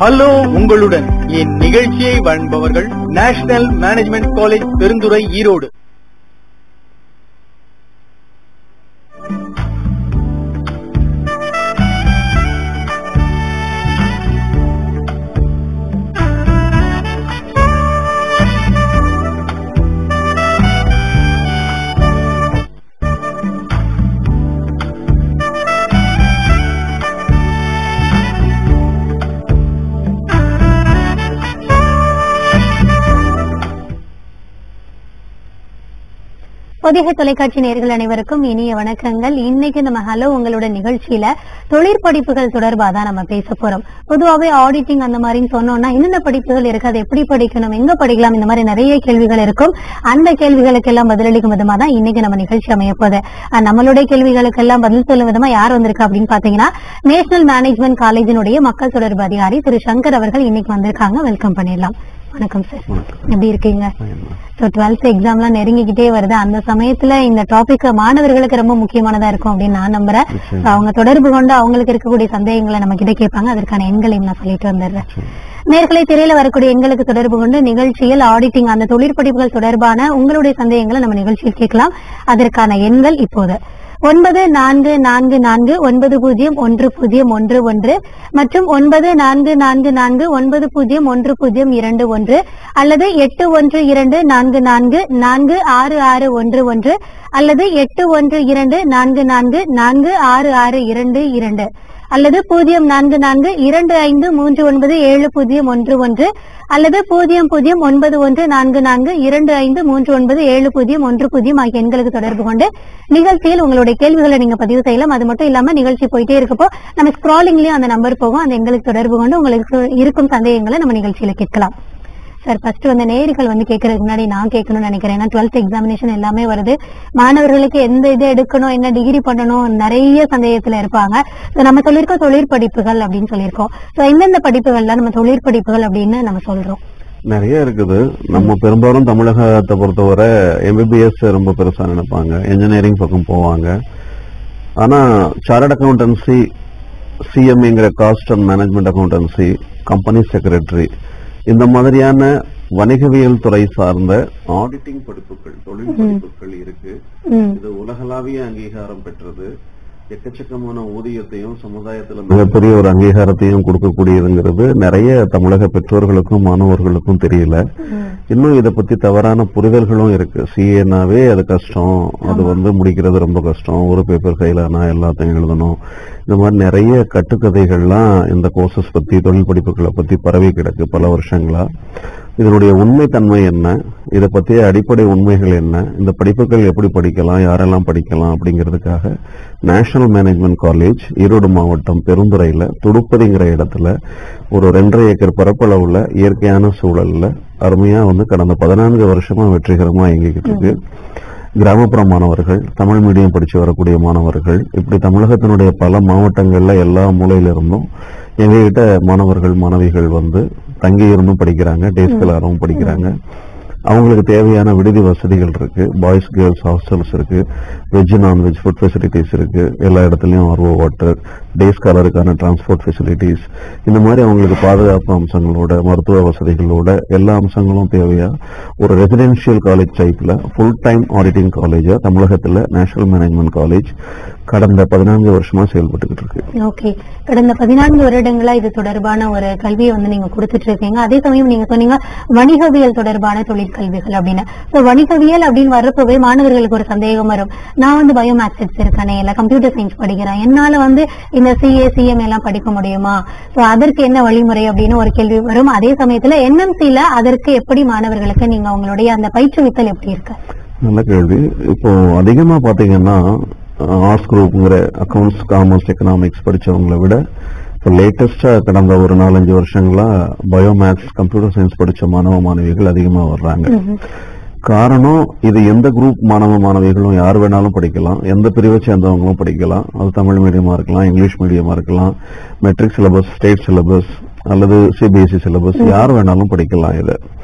Hello உங்களுடன் இந்நிகழ்ச்சியை வழங்குபவர்கள் national management college Perundurai Erode Podhigai தொலைக்காட்சி நேர்கள் அனைவருக்கும் இனிய வணக்கங்கள் இன்னைக்கு நம்ம ஹலோ உங்களோட நிகழ்ச்சியில தொழிற்படிப்புகள் தொடர்பா தான் நம்ம பேச போறோம் பொதுவாகவே ஆடிட்டிங் அந்த மாதிரின்னு சொன்னோம்னா என்னென்ன படிப்புகள் இருக்கு அதை எப்படி படிக்கணும் எங்க படிக்கலாம் இந்த மாதிரி நிறைய கேள்விகள் இருக்கும் அந்த கேள்விகளுக்கெல்லாம் பதிலளிக்கும் விதமா தான் இன்னைக்கு நம்ம நிகழ்ச்சி அமைய போகுது அஹ் நம்மளுடைய கேள்விகளுக்கெல்லாம் பதில் சொல்லும் விதமா யார் வந்திருக்கா அப்படின்னு பாத்தீங்கன்னா நேஷனல் மேனேஜ்மெண்ட் காலேஜினுடைய மக்கள் தொடர்பு அதிகாரி திரு சங்கர் அவர்கள் இன்னைக்கு வந்திருக்காங்க வெல்கம் பண்ணிடலாம் வணக்கம் சார் எப்படி இருக்கீங்க ஸோ டுவெல்த் எக்ஸாம்லாம் நெருங்கிக்கிட்டே வருது அந்த சமயத்துல இந்த டாபிக் மாணவர்களுக்கு ரொம்ப முக்கியமானதா இருக்கும் அப்படின்னு நான் நம்புறேன் So, அவங்க தொடர்பு கொண்டு அவங்களுக்கு இருக்கக்கூடிய சந்தேகங்களை நம்ம கிட்ட கேட்பாங்க அதற்கான எண்களையும் நான் சொல்லிட்டு வந்துடுறேன் நேர்களை திரையில வரக்கூடிய எண்களுக்கு தொடர்பு கொண்டு நிகழ்ச்சியில் ஆடிட்டிங் அந்த தொழிற்படிப்புகள் தொடர்பான உங்களுடைய சந்தேகங்களை நம்ம நிகழ்ச்சியில் கேட்கலாம் அதற்கான எண்கள் இப்போது ஒன்பது நான்கு நான்கு நான்கு ஒன்பது பூஜ்ஜியம் ஒன்று பூஜ்ஜியம் ஒன்று ஒன்று மற்றும் ஒன்பது நான்கு நான்கு நான்கு ஒன்பது பூஜ்ஜியம் ஒன்று பூஜ்ஜியம் இரண்டு ஒன்று அல்லது எட்டு ஒன்று இரண்டு நான்கு நான்கு நான்கு ஆறு ஆறு ஒன்று ஒன்று அல்லது எட்டு ஒன்று இரண்டு நான்கு நான்கு நான்கு ஆறு ஆறு இரண்டு இரண்டு அல்லது பூஜ்ஜியம் நான்கு நான்கு இரண்டு ஐந்து மூன்று ஒன்பது ஏழு பூஜ்ஜியம் ஒன்று ஒன்று அல்லது பூஜ்ஜியம் பூஜ்ஜியம் ஒன்பது ஒன்று நான்கு நான்கு இரண்டு ஐந்து மூன்று ஒன்பது ஏழு பூஜ்ஜியம் ஒன்று பூஜ்ஜியம் ஆகிய எண்களுக்கு தொடர்பு கொண்டு நிகழ்ச்சியில் உங்களுடைய கேள்விகளை நீங்க பதிவு செய்யலாம் அது மட்டும் இல்லாம நிகழ்ச்சி போயிட்டே இருக்கப்போ நம்ம ஸ்க்ராலிங்லயும் அந்த நம்பர் போகும் அந்த எங்களுக்கு தொடர்பு கொண்டு உங்களுக்கு இருக்கும் சந்தேகங்களை நம்ம நிகழ்ச்சியில கேட்கலாம் சார் ஃபர்ஸ்ட் வந்து நேர்கள் வந்து கேட்கறதுக்கு முன்னாடி நான் கேட்கணும்னு நினைக்கிறேன் ஏன்னா டுவெல்த் எக்ஸாமினேஷன் எல்லாமே வருது மாணவர்களுக்கு எந்த இது எடுக்கணும் என்ன டிகிரி பண்ணணும் நிறைய சந்தேகத்துல இருப்பாங்க So, நம்ம சொல்லியிருக்கோம் தொழிற்படிப்புகள் அப்படின்னு சொல்லியிருக்கோம் ஸோ எந்தெந்த படிப்புகள்ல நம்ம தொழிற்படிப்புகள் அப்படின்னு நம்ம சொல்றோம் நிறைய இருக்குது நம்ம பெரும்பாலும் தமிழகத்தை பொறுத்தவரை எம்பிபிஎஸ் ரொம்ப பெருசா நினைப்பாங்க இன்ஜினியரிங் பக்கம் போவாங்க ஆனா சார்ட் அக்கௌண்டன்சி சிஎம்ஏங்கிற cost and management accountancy company secretary இந்த மாதிரியான வணிகவியல் துறை சார்ந்த ஆடிட்டிங் படிப்புகள் தொழில் படிப்புகள் இருக்கு ம் இது உலகளாவிய அங்கீகாரம் பெற்றது எக்கச்சக்கமான ஊதியத்தையும் சமுதாயத்துல மிகப்பெரிய ஒரு அங்கீகாரத்தையும் கொடுக்கக்கூடியதுங்கிறது நிறைய தமிழக பெற்றோர்களுக்கும் மாணவர்களுக்கும் தெரியல ம். இன்னும் இத பத்தி தவறான புரிதல்களும் இருக்கு சிஏனாவே அது கஷ்டம் அது வந்து முடிக்கிறது ரொம்ப கஷ்டம் ஒரு பேப்பர் கையிலனா எல்லாத்தையும் எழுதணும் இந்த மாதிரி நிறைய கட்டுக்கதைகள்லாம் இந்த கோர்சஸ் பத்தி தொழில் படிப்புகளை பத்தி பரவி கிடக்கு பல வருஷங்களா இதனுடைய உண்மைத்தன்மை என்ன இதை பற்றிய அடிப்படை உண்மைகள் என்ன இந்த படிப்புகள் எப்படி படிக்கலாம் யாரெல்லாம் படிக்கலாம் அப்படிங்கிறதுக்காக நேஷனல் மேனேஜ்மெண்ட் காலேஜ் ஈரோடு மாவட்டம் பெருந்துறையில துடுப்பதிங்கிற இடத்துல ஒரு ரெண்டரை ஏக்கர் பரப்பளவுல இயற்கையான சூழல்ல அருமையா வந்து கடந்த பதினான்கு வருஷமா வெற்றிகரமா இயங்கிக்கிட்டு இருக்கு கிராமப்புற மாணவர்கள் தமிழ் மீடியம் படிச்சு வரக்கூடிய மாணவர்கள் இப்படி தமிழகத்தினுடைய பல மாவட்டங்கள்ல எல்லா மூலையில இருந்தும் எங்ககிட்ட மாணவர்கள் மாணவிகள் வந்து தங்கி இருந்தும் படிக்கிறாங்க டே ஸ்காலரும் படிக்கிறாங்க அவங்களுக்கு தேவையான விடுதி வசதிகள் இருக்கு பாய்ஸ் கேர்ள்ஸ் ஹாஸ்டல்ஸ் இருக்கு வெஜ் நான்வெஜ் ஃபுட் ஃபெசிலிட்டிஸ் இருக்கு எல்லா இடத்துலயும் ஆர்வோ வாட்டர் டே ஸ்காலருக்கான டிரான்ஸ்போர்ட் ஃபெசிலிட்டிஸ் இந்த மாதிரி அவங்களுக்கு பாதுகாப்பு அம்சங்களோட மருத்துவ வசதிகளோட எல்லா அம்சங்களும் தேவையா ஒரு ரெசிடென்ஷியல் காலேஜ் டைப்ல ஃபுல் டைம் ஆடிட்டிங் காலேஜா தமிழகத்துல நேஷனல் மேனேஜ்மெண்ட் காலேஜ் கடந்த பதினான்கு வருஷமா செயல்பட்டுக்கிட்டு இருக்கு ஓகே கடந்த பதினான்கு வருடங்களா இது தொடர்பான ஒரு கல்வியை வந்து நீங்க கொடுத்துட்டு இருக்கீங்க அதே சமயம் நீங்க சொன்னீங்க வணிகவியல் தொடர்பான தொழிற்கல்விகள் அப்படின்னு சோ வணிகவியல் அப்படின்னு வர்றப்பவே மாணவர்களுக்கு ஒரு சந்தேகம் வரும் நான் வந்து பயோமேக்ஸ் எடுத்திருக்கேனே இல்ல கம்ப்யூட்டர் சயின்ஸ் படிக்கிறேன் என்னால வந்து இந்த சிஏ சிஎம் எல்லாம் படிக்க முடியுமா சோ அதற்கு என்ன வழிமுறை அப்படின்னு ஒரு கேள்வி வரும் அதே சமயத்துல என்எம்சில அதற்கு எப்படி மாணவர்களுக்கு நீங்க உங்களுடைய அந்த பயிற்றுவித்தல் எப்படி இருக்கு நல்ல கேள்வி இப்போ அதிகமா பாத்தீங்கன்னா ஆர்ட்ஸ் குரூப்ங்கிற அக்கவுண்ட்ஸ் காமர்ஸ் எக்கனாமிக்ஸ் படிச்சவங்களை விட இப்போ லேட்டஸ்டா கடந்த ஒரு நாலஞ்சு வருஷங்களா பயோமேக்ஸ் கம்ப்யூட்டர் சயின்ஸ் படிச்ச மாணவ மாணவிகள் அதிகமா வர்றாங்க காரணம் இது எந்த குரூப் மாணவ மாணவிகளும் யார் வேணாலும் படிக்கலாம் எந்த பிரிவை சேர்ந்தவங்களும் படிக்கலாம் அது தமிழ் மீடியமா இருக்கலாம் இங்கிலீஷ் மீடியமா இருக்கலாம் மெட்ரிக் சிலபஸ் ஸ்டேட் சிலபஸ் அல்லது சிபிஎஸ்இ சிலபஸ் யார் வேணாலும் படிக்கலாம் இதை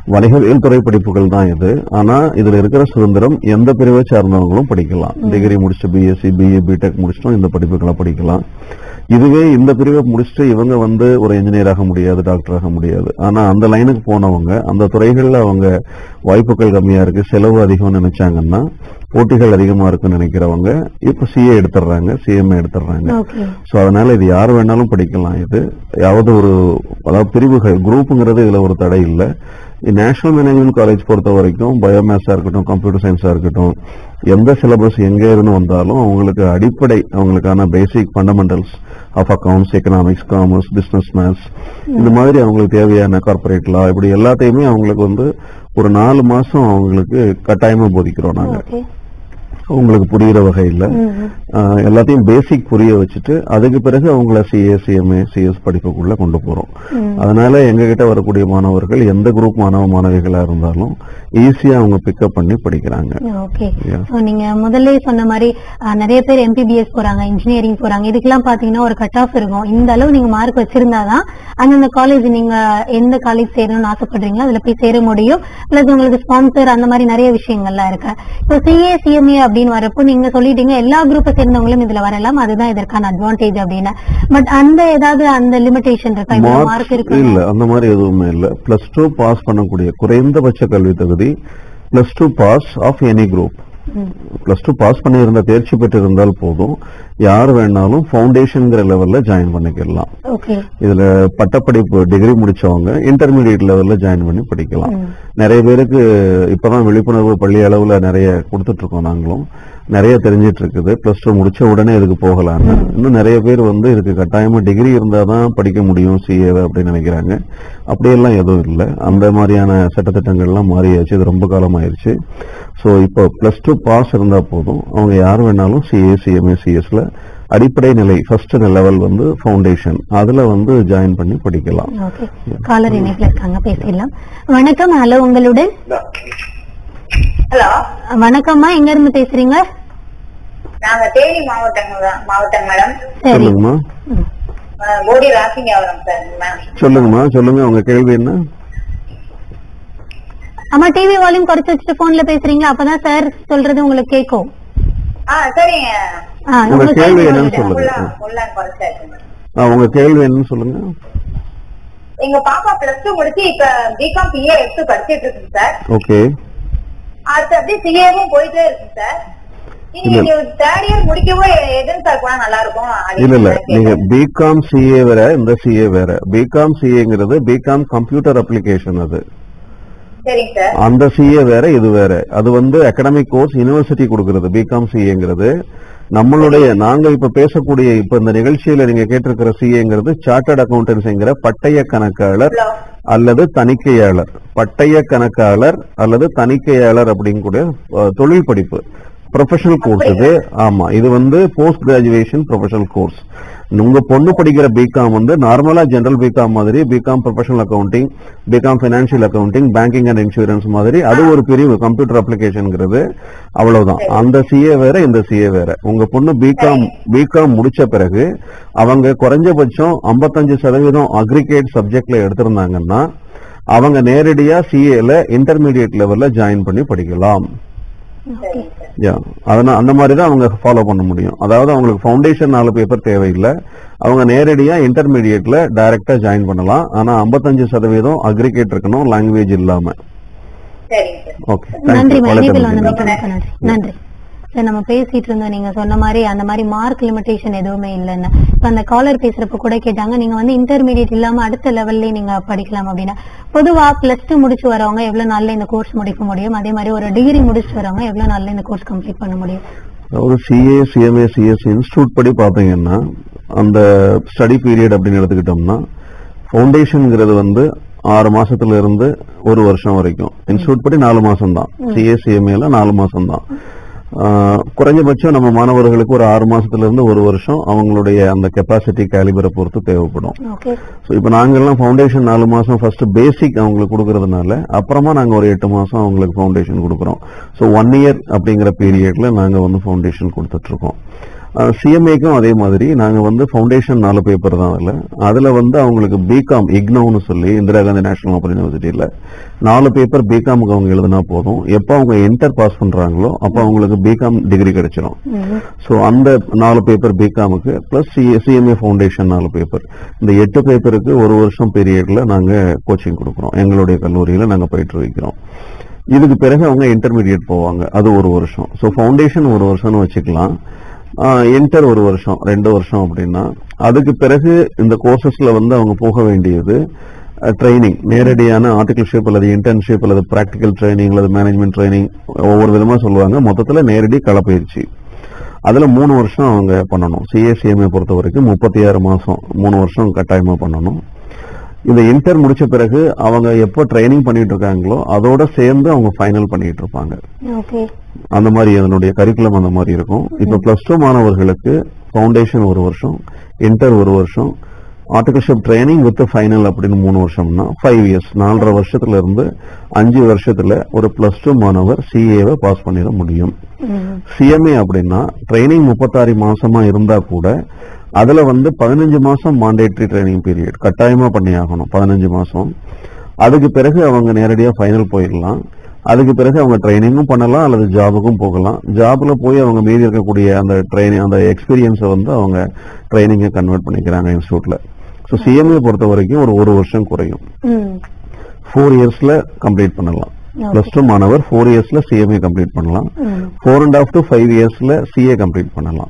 வணிகவியல் துறை படிப்புகள் தான் இது ஆனா இதுல இருக்கிற சுதந்திரம் எந்த பிரிவை சார்ந்தவங்களும் படிக்கலாம் டிகிரி முடிச்சுட்டு பிஎஸ்சி பிஏ பிடெக் முடிச்சிட்டும் இந்த படிப்புகளை படிக்கலாம் இதுவே இந்த பிரிவை முடிச்சுட்டு இவங்க வந்து ஒரு இன்ஜினியர் ஆக முடியாது டாக்டர் ஆக முடியாது ஆனா அந்த லைனுக்கு போனவங்க அந்த துறைகள்ல அவங்க வாய்ப்புகள் கம்மியா இருக்கு செலவு அதிகம்னு நினைச்சாங்கன்னா போட்டிகள் அதிகமா இருக்குன்னு நினைக்கிறவங்க இப்ப சிஏ எடுத்துடுறாங்க சிஎம்ஏ எடுத்துடுறாங்க ஓகே சோ அதனால இது யார் வேணாலும் படிக்கலாம் இது யாவது ஒரு அதாவது பிரிவுகள் குரூப்புங்கிறது இதுல ஒரு தடை இல்லை நேஷனல் மேனேஜ்மெண்ட் காலேஜ் பொறுத்த வரைக்கும் பயோமேத்ஸா இருக்கட்டும் கம்ப்யூட்டர் சயின்ஸா இருக்கட்டும் எந்த சிலபஸ் எங்க இருந்து வந்தாலும் அவங்களுக்கு அடிப்படை அவங்களுக்கான basic fundamentals of accounts economics commerce business maths இந்த மாதிரி அவங்களுக்கு தேவையான கார்பரேட் லா இப்படி எல்லாத்தையுமே அவங்களுக்கு வந்து ஒரு நாலு மாசம் அவங்களுக்கு கட்டாயமா போதிக்கிறோம் நாங்க ஓகே அவங்களுக்கு புரியுற வகையில் ஆஹ் எல்லாத்தையும் பேசிக் புரிய வச்சுட்டு அதுக்கு பிறகு அவங்கள சிஏ சிஎம்ஏ சிஎஸ் படிப்புக்குள்ள கொண்டு போறோம் அதனால எங்க கிட்ட வரக்கூடிய மாணவர்கள் எந்த குரூப் மாணவ மாணவிகளா இருந்தாலும் ஈஸியா அவங்க பிக்கப் பண்ணி படிக்கிறாங்க ஓகே Yeah. சோ நீங்க முதல்ல சொன்ன மாதிரி அஹ், நிறைய பேர் எம்பிபிஎஸ் போறாங்க இன்ஜினியரிங் போறாங்க இதுக்கெல்லாம் பாத்தீங்கன்னா ஒரு கட் ஆஃப் இருக்கும் இந்த அளவு நீங்க மார்க் வச்சிருந்தாதான் அந்தந்த காலேஜ் நீங்க எந்த காலேஜ் சேரணும்னு ஆசைப்படுறீங்களோ அதுல போய் சேர முடியும் பிளஸ் உங்களுக்கு ஸ்பான்சர் அந்த மாதிரி நிறைய விஷயங்கள்லாம் இருக்கு இப்போ சிஏ சிஎம்ஏ அப்படின்னு வரப்போ நீங்க சொல்லிட்டீங்க எல்லா குரூப்பை சேர்ந்தவங்களும் இதுல வரலாம் அதுதான் இதற்கான அட்வான்டேஜ் அப்படின்னு பட் அந்த ஏதாவது அந்த லிமிடேஷன் இருக்கா இவ்வளவு மார்க் இருக்கு இல்ல அந்த மாதிரி எதுவுமே இல்ல பிளஸ் டூ பாஸ் பண்ணக்கூடிய குறைந்தபட்ச கல்வி தகுதி plus two pass of any group plus two pass பண்ணியிருந்த தேர்ச்சி பெற்றிருந்தால் போதும் யார் வேணாலும் ஃபவுண்டேஷன்ங்கிற லெவல்ல ஜாயின் பண்ணிக்கலாம் ஓகே இதுல பட்டப்படிப்பு டிகிரி முடிச்சவங்க இன்டர்மீடியட் லெவல்ல ஜாயின் பண்ணி படிக்கலாம் நிறைய பேருக்கு இப்பதான் விழிப்புணர்வு பள்ளி அளவுல நிறைய கொடுத்துட்டு இருக்கோம் நாங்களும் நிறைய தெரிஞ்சிட்டு இருக்குது பிளஸ் டூ முடிச்ச உடனே இதுக்கு போகலான்னு இன்னும் நிறைய பேர் வந்து இதுக்கு கட்டாயமா டிகிரி இருந்தாதான் படிக்க முடியும் சிஏ அப்படின்னு நினைக்கிறாங்க அப்படியெல்லாம் எதுவும் இல்லை அந்த மாதிரியான சட்டத்திட்டங்கள்லாம் மாறியாச்சு இது ரொம்ப காலம் ஆயிருச்சு ஸோ இப்போ பிளஸ் டூ பாஸ் இருந்தா போதும் அவங்க யார் வேணாலும் சிஏ சிஎம்ஏ சிஎஸ்ல அடிப்படை நிலை ஃபர்ஸ்ட் லெவல் வந்து ஃபவுண்டேஷன் அதுல வந்து ஜாயின் பண்ணி படிக்கலாம் ஓகே காலர் இணைப்புல இருக்காங்க பேசிடலாம் வணக்கம் ஹலோ உங்களுடன் ஹலோ வணக்கம்மா எங்க இருந்து பேசுறீங்க நாங்க தேனி மாவட்டம் மாவட்டம் மேடம் சரி சொல்லுங்கம்மா ம். அஹ், கோடி ராசிங்காவரம் சார் மேம் சொல்லுங்கம்மா சொல்லுங்க உங்க கேள்வி என்ன அம்மா டிவி வால்யூம் குறைச்சு வச்சுட்டு போன்ல பேசுறீங்களா அப்பதான் சார் சொல்றது உங்களுக்கு கேட்கும் ஆ சரிங்க ஆ, உங்க உங்க கேள்வி கேள்வி என்னன்னு சொல்லுங்க. சொல்லுங்க ஃபுல்லா ஃபுல்லா குறைச்சாச்சு மேடம். ஆ, உங்க கேள்வி என்னன்னு சொல்லுங்க எங்க பாப்பா பிளஸ் டூ முடிச்சு இப்ப பிகாம் பிஏ எடுத்து படிச்சிட்டு இருக்குங்க சார் ஓகே அடுத்து அப்படியே சிஏவும் போயிட்டே இருக்குங்க சார் இனி இல்ல. நீங்க தேர்ட் இயர் முடிக்கவும் எ- எதுன்னு சார் போனா நல்லா இருக்கும் அது இல்ல இல்ல கேட்டேன். நீங்க பிகாம் சிஏ வேற இந்த சிஏ வேற பிகாம் சிஏங்கிறது பிகாம் கம்ப்யூட்டர் அப்ளிகேஷன் அது சரிங்க சார் அந்த சிஏ வேற இது வேற அது வந்து அகாடமிக் கோர்ஸ் யூனிவர்சிட்டி கொடுக்கிறது பிகாம் சிஏங்கிறது நம்மளுடைய நாங்க இப்ப பேசக்கூடிய இப்ப இந்த நிகழ்ச்சியில நீங்க கேட்டிருக்கிற சிஏங்கிறது சார்ட்டர்ட் அக்கௌண்டன்சிங்கிற பட்டய கணக்காளர் ஹலோ அல்லது தணிக்கையாளர் பட்டய கணக்காளர் அல்லது தணிக்கையாளர் அப்படிங்கக்கூடிய அஹ், தொழில் படிப்பு ப்ரொஃபஷனல் கோர்ஸ் இது ஆமா இது வந்து போஸ்ட் கிராஜுவேஷன் ப்ரொஃபஷனல் கோர்ஸ் உங்க பொண்ணு படிக்கிற பிகாம் வந்து நார்மலா ஜெனரல் பிகாம் மாதிரி BCom professional accounting BCom financial accounting banking and insurance மாதிரி அது ஒரு பிரிவு கம்ப்யூட்டர் அப்ளிகேஷன்ங்கிறது அவ்வளவுதான் அந்த சிஏ வேற இந்த சிஏ வேற உங்க பொண்ணு பிகாம் பிகாம் முடிச்ச பிறகு அவங்க குறைஞ்சபட்சம் 55% சதவீதம் அக்ரிகேட் சப்ஜெக்ட்ல எடுத்திருந்தாங்கன்னா அவங்க நேரடியா சிஏல இன்டர்மீடியட் லெவல்ல ஜாயின் பண்ணி படிக்கலாம் சரிங்க சார் யா அதனால அந்த மாதிரி தான் அவங்க ஃபாலோ பண்ண முடியும் அதாவது அவங்களுக்கு ஃபவுண்டேஷன் நாலு பேப்பர் தேவையில்லை அவங்க நேரடியா இன்டர்மீடியட்ல டைரக்டா ஜாயின் பண்ணலாம் ஆனா 55% சதவீதம் அக்ரிகேட் இருக்கணும் லாங்குவேஜ் இல்லாம சரிங்க சார் ஓகே நன்றி தேங்க்யூ இணைப்பில் வணக்கம் வந்தமைக்கு மிக்க நன்றி நன்றி சார் நம்ம பேசிட்டு இருந்தோம் நீங்க சொன்ன மாதிரி அந்த மாதிரி மார்க் லிமிடேஷன் எதுவுமே இல்லைன்னு இப்ப அந்த காலர் பேசுறப்ப கூட கேட்டாங்க நீங்க வந்து இன்டர்மீடியட் இல்லாம அடுத்த லெவல்ல நீங்க படிக்கலாம் அப்படின்னா பொதுவா பிளஸ் டூ முடிச்சு வரவங்க எவ்வளவு நாள்ல இந்த கோர்ஸ் முடிக்க முடியும் அதே மாதிரி ஒரு டிகிரி முடிச்சு வரவங்க எவ்வளவு நாள்ல இந்த கோர்ஸ் கம்ப்ளீட் பண்ண முடியும் ஒரு சிஏ சிஎம்ஏ சிஎஸ் இன்ஸ்டியூட் படி பாத்தீங்கன்னா அந்த ஸ்டடி பீரியட் அப்படின்னு எடுத்துக்கிட்டோம்னா ஃபவுண்டேஷன்ங்கிறது வந்து ஆறு மாசத்துல இருந்து ஒரு வருஷம் வரைக்கும் இன்ஸ்டியூட் படி நாலு மாசம் தான் சிஏ சிஎம்ஏல நாலு மாசம் தான் குறைஞ்சபட்சம் நம்ம மாணவர்களுக்கு ஒரு ஆறு மாசத்துல இருந்து ஒரு வருஷம் அவங்களுடைய அந்த கெப்பாசிட்டி கேலிபரை பொறுத்து தேவைப்படும் ஓகே ஸோ இப்போ நாங்கெல்லாம் ஃபவுண்டேஷன் நாலு மாசம் ஃபர்ஸ்ட் பேசிக் அவங்களுக்கு கொடுக்கறதுனால அப்புறமா நாங்க ஒரு எட்டு மாசம் அவங்களுக்கு ஃபவுண்டேஷன் கொடுக்குறோம் ஸோ ஒன் இயர் அப்படிங்கிற பீரியட்ல நாங்க வந்து ஃபவுண்டேஷன் கொடுத்துட்டு இருக்கோம் சிஎம்ஏக்கும் அதே மாதிரி நாங்க வந்து ஃபவுண்டேஷன் நாலு பேப்பர் தான் அதுல அதுல வந்து அவங்களுக்கு பிகாம் இக்னோன்னு சொல்லி இந்திரா காந்தி நேஷனல் ஓப்பன் யூனிவர்சிட்டியில நாலு பேப்பர் பிகாமுக்கு அவங்க எழுதினா போதும் எப்போ அவங்க இன்டர் பாஸ் பண்றாங்களோ அப்போ அவங்களுக்கு பிகாம் டிகிரி கிடைச்சிரும் ம். ஸோ அந்த நாலு பேப்பர் பிகாமுக்கு பிளஸ் சிஎம்ஏ ஃபவுண்டேஷன் நாலு பேப்பர் இந்த எட்டு பேப்பருக்கு ஒரு வருஷம் பீரியட்ல நாங்க கோச்சிங் கொடுக்குறோம் எங்களுடைய கல்லூரியில நாங்க பயிற்று வைக்கிறோம் இதுக்கு பிறகு அவங்க இன்டர்மீடியட் போவாங்க அது ஒரு வருஷம் ஸோ ஃபவுண்டேஷன் ஒரு வருஷம்னு வச்சுக்கலாம் இன்டர் ஒரு வருஷம் ரெண்டு வருஷம் அப்படின்னா அதுக்கு பிறகு இந்த கோர்சஸ்ல வந்து அவங்க போக வேண்டியது ட்ரைனிங் நேரடியான ஆர்டிகல்ஷிப் அல்லது இன்டர்ன்ஷிப் அல்லது ப்ராக்டிக்கல் ட்ரைனிங் அல்லது மேனேஜ்மெண்ட் ட்ரைனிங் ஒவ்வொரு விதமா சொல்லுவாங்க மொத்தத்துல நேரடி களப்பயிற்சி அதுல மூணு வருஷம் அவங்க பண்ணணும் சிஏசிஎம்ஏ பொறுத்த வரைக்கும் முப்பத்தி ஆறு மாசம் மூணு வருஷம் கட்டாயமா பண்ணணும் இந்த இன்டர் முடிச்ச பிறகு அவங்க எப்போ ட்ரைனிங் பண்ணிட்டு இருக்காங்களோ அதோட சேர்ந்து அவங்க ஃபைனல் பண்ணிட்டு இருப்பாங்க ஓகே அந்த மாதிரி அதனுடைய கரிக்குலம் அந்த மாதிரி இருக்கும் இப்ப பிளஸ் டூ மாணவர்களுக்கு ஃபவுண்டேஷன் ஒரு வருஷம் இன்டர் ஒரு வருஷம் ஆர்டிகல்ஷிப் ட்ரைனிங் வித் ஃபைனல் அப்படின்னு மூணு வருஷம்னா ஃபைவ் இயர்ஸ் நாலரை வருஷத்துல இருந்து அஞ்சு வருஷத்துல ஒரு பிளஸ் டூ மாணவர் சிஏவை பாஸ் பண்ணிட முடியும் ம். சிஎம்ஏ அப்படின்னா ட்ரைனிங் முப்பத்தாறு மாசமா இருந்தா கூட அதுல வந்து பதினஞ்சு மாசம் மாண்டேட்டரி ட்ரைனிங் பீரியட் கட்டாயமா பண்ணி ஆகணும் பதினஞ்சு மாசம் அதுக்கு பிறகு அவங்க நேரடியா ஃபைனல் போயிடலாம் அதுக்கு பிறகு அவங்க ட்ரைனிங்கும் பண்ணலாம் அல்லது ஜாபுக்கும் போகலாம் ஜாப்ல போய் அவங்க மீதி இருக்கக்கூடிய அந்த ட்ரைனிங் அந்த எக்ஸ்பீரியன்ஸை வந்து அவங்க ட்ரைனிங்கை கன்வெர்ட் பண்ணிக்கிறாங்க இன்ஸ்டியூட்ல ஸோ சிஎம்ஏ பொறுத்த வரைக்கும் ஒரு ஒரு வருஷம் குறையும் ம். ஃபோர் இயர்ஸ்ல கம்ப்ளீட் பண்ணலாம் பிளஸ் டூ மாணவர் ஃபோர் இயர்ஸ்ல சிஎம்ஏ கம்ப்ளீட் பண்ணலாம் ம். Four and half to five இயர்ஸ்ல சிஏ கம்ப்ளீட் பண்ணலாம்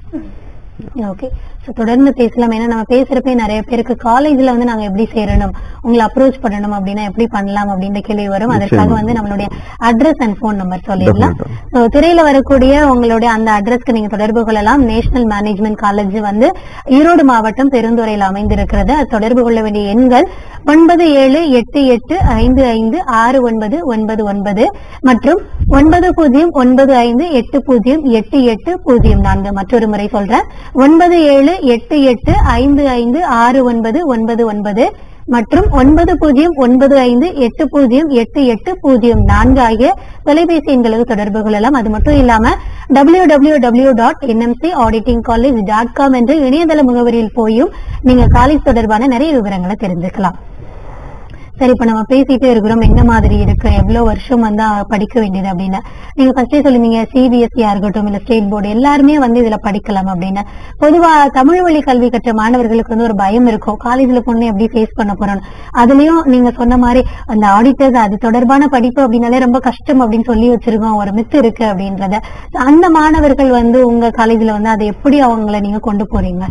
ஓகே ஸோ தொடர்ந்து பேசலாம் ஏன்னா நம்ம பேசுறப்பே நிறைய பேருக்கு காலேஜ்ல வந்து நாங்க எப்படி சேரணும் உங்களை அப்ரோச் பண்ணணும் அப்படின்னா எப்படி பண்ணலாம் அப்படின்ற கேள்வி வரும் அதற்காக நிச்சயமா. வந்து நம்மளுடைய அட்ரஸ் அண்ட் ஃபோன் நம்பர் சொல்லிடலாம் Definitely. ஸோ திரையில வரக்கூடிய உங்களுடைய அந்த அட்ரஸ்க்கு நீங்க தொடர்பு கொள்ளலாம் நேஷனல் மேனேஜ்மெண்ட் காலேஜ் வந்து ஈரோடு மாவட்டம் பெருந்துறையில் அமைந்திருக்கிறது அது தொடர்பு கொள்ள வேண்டிய எண்கள் ஒன்பது ஏழு எட்டு எட்டு ஐந்து ஐந்து ஆறு ஒன்பது ஒன்பது ஒன்பது மற்றும் ஒன்பது பூஜ்ஜியம் ஒன்பது ஐந்து எட்டு பூஜ்ஜியம் எட்டு எட்டு பூஜ்ஜியம் நான்கு மற்றொரு முறை சொல்றேன் ஒன்பது ஏழு எட்டு எட்டு ஐந்து ஐந்து ஆறு ஒன்பது ஒன்பது ஒன்பது மற்றும் ஒன்பது பூஜ்ஜியம் ஒன்பது ஐந்து எட்டு பூஜ்ஜியம் எட்டு எட்டு பூஜ்ஜியம் நான்கு ஆகிய தொலைபேசி எண்களுக்கு தொடர்பு கொள்ளலாம் அது மட்டும் இல்லாம W W W dot NMC auditing college dot com என்ற இணையதள முகவரியில் போயும் நீங்க காலேஜ் தொடர்பான நிறைய விவரங்களை தெரிஞ்சுக்கலாம் சரி இப்ப நம்ம பேசிட்டே இருக்கிறோம் என்ன மாதிரி இருக்கு எவ்வளவு வருஷம் வந்து அஹ், படிக்க வேண்டியது அப்படின்னு நீங்க ஃபர்ஸ்டே சொல்லிருந்தீங்க சிபிஎஸ்சியா இருக்கட்டும் இல்ல ஸ்டேட் போர்டு எல்லாருமே வந்து இதுல படிக்கலாம் அப்படின்னு பொதுவா தமிழ் வழி கல்வி கற்ற மாணவர்களுக்கு வந்து ஒரு பயம் இருக்கும் காலேஜ்ல பொண்ணு எப்படி ஃபேஸ் பண்ண போறோம் அதுலயும் நீங்க சொன்ன மாதிரி அந்த ஆடிட்டர் அது தொடர்பான படிப்பு அப்படின்னாலே ரொம்ப கஷ்டம் அப்படின்னு சொல்லி வச்சிருக்கோம் ஒரு மித்து இருக்கு அப்படின்றத அந்த மாணவர்கள் வந்து உங்க காலேஜ்ல வந்து அதை எப்படி அவங்கள நீங்க கொண்டு போறீங்க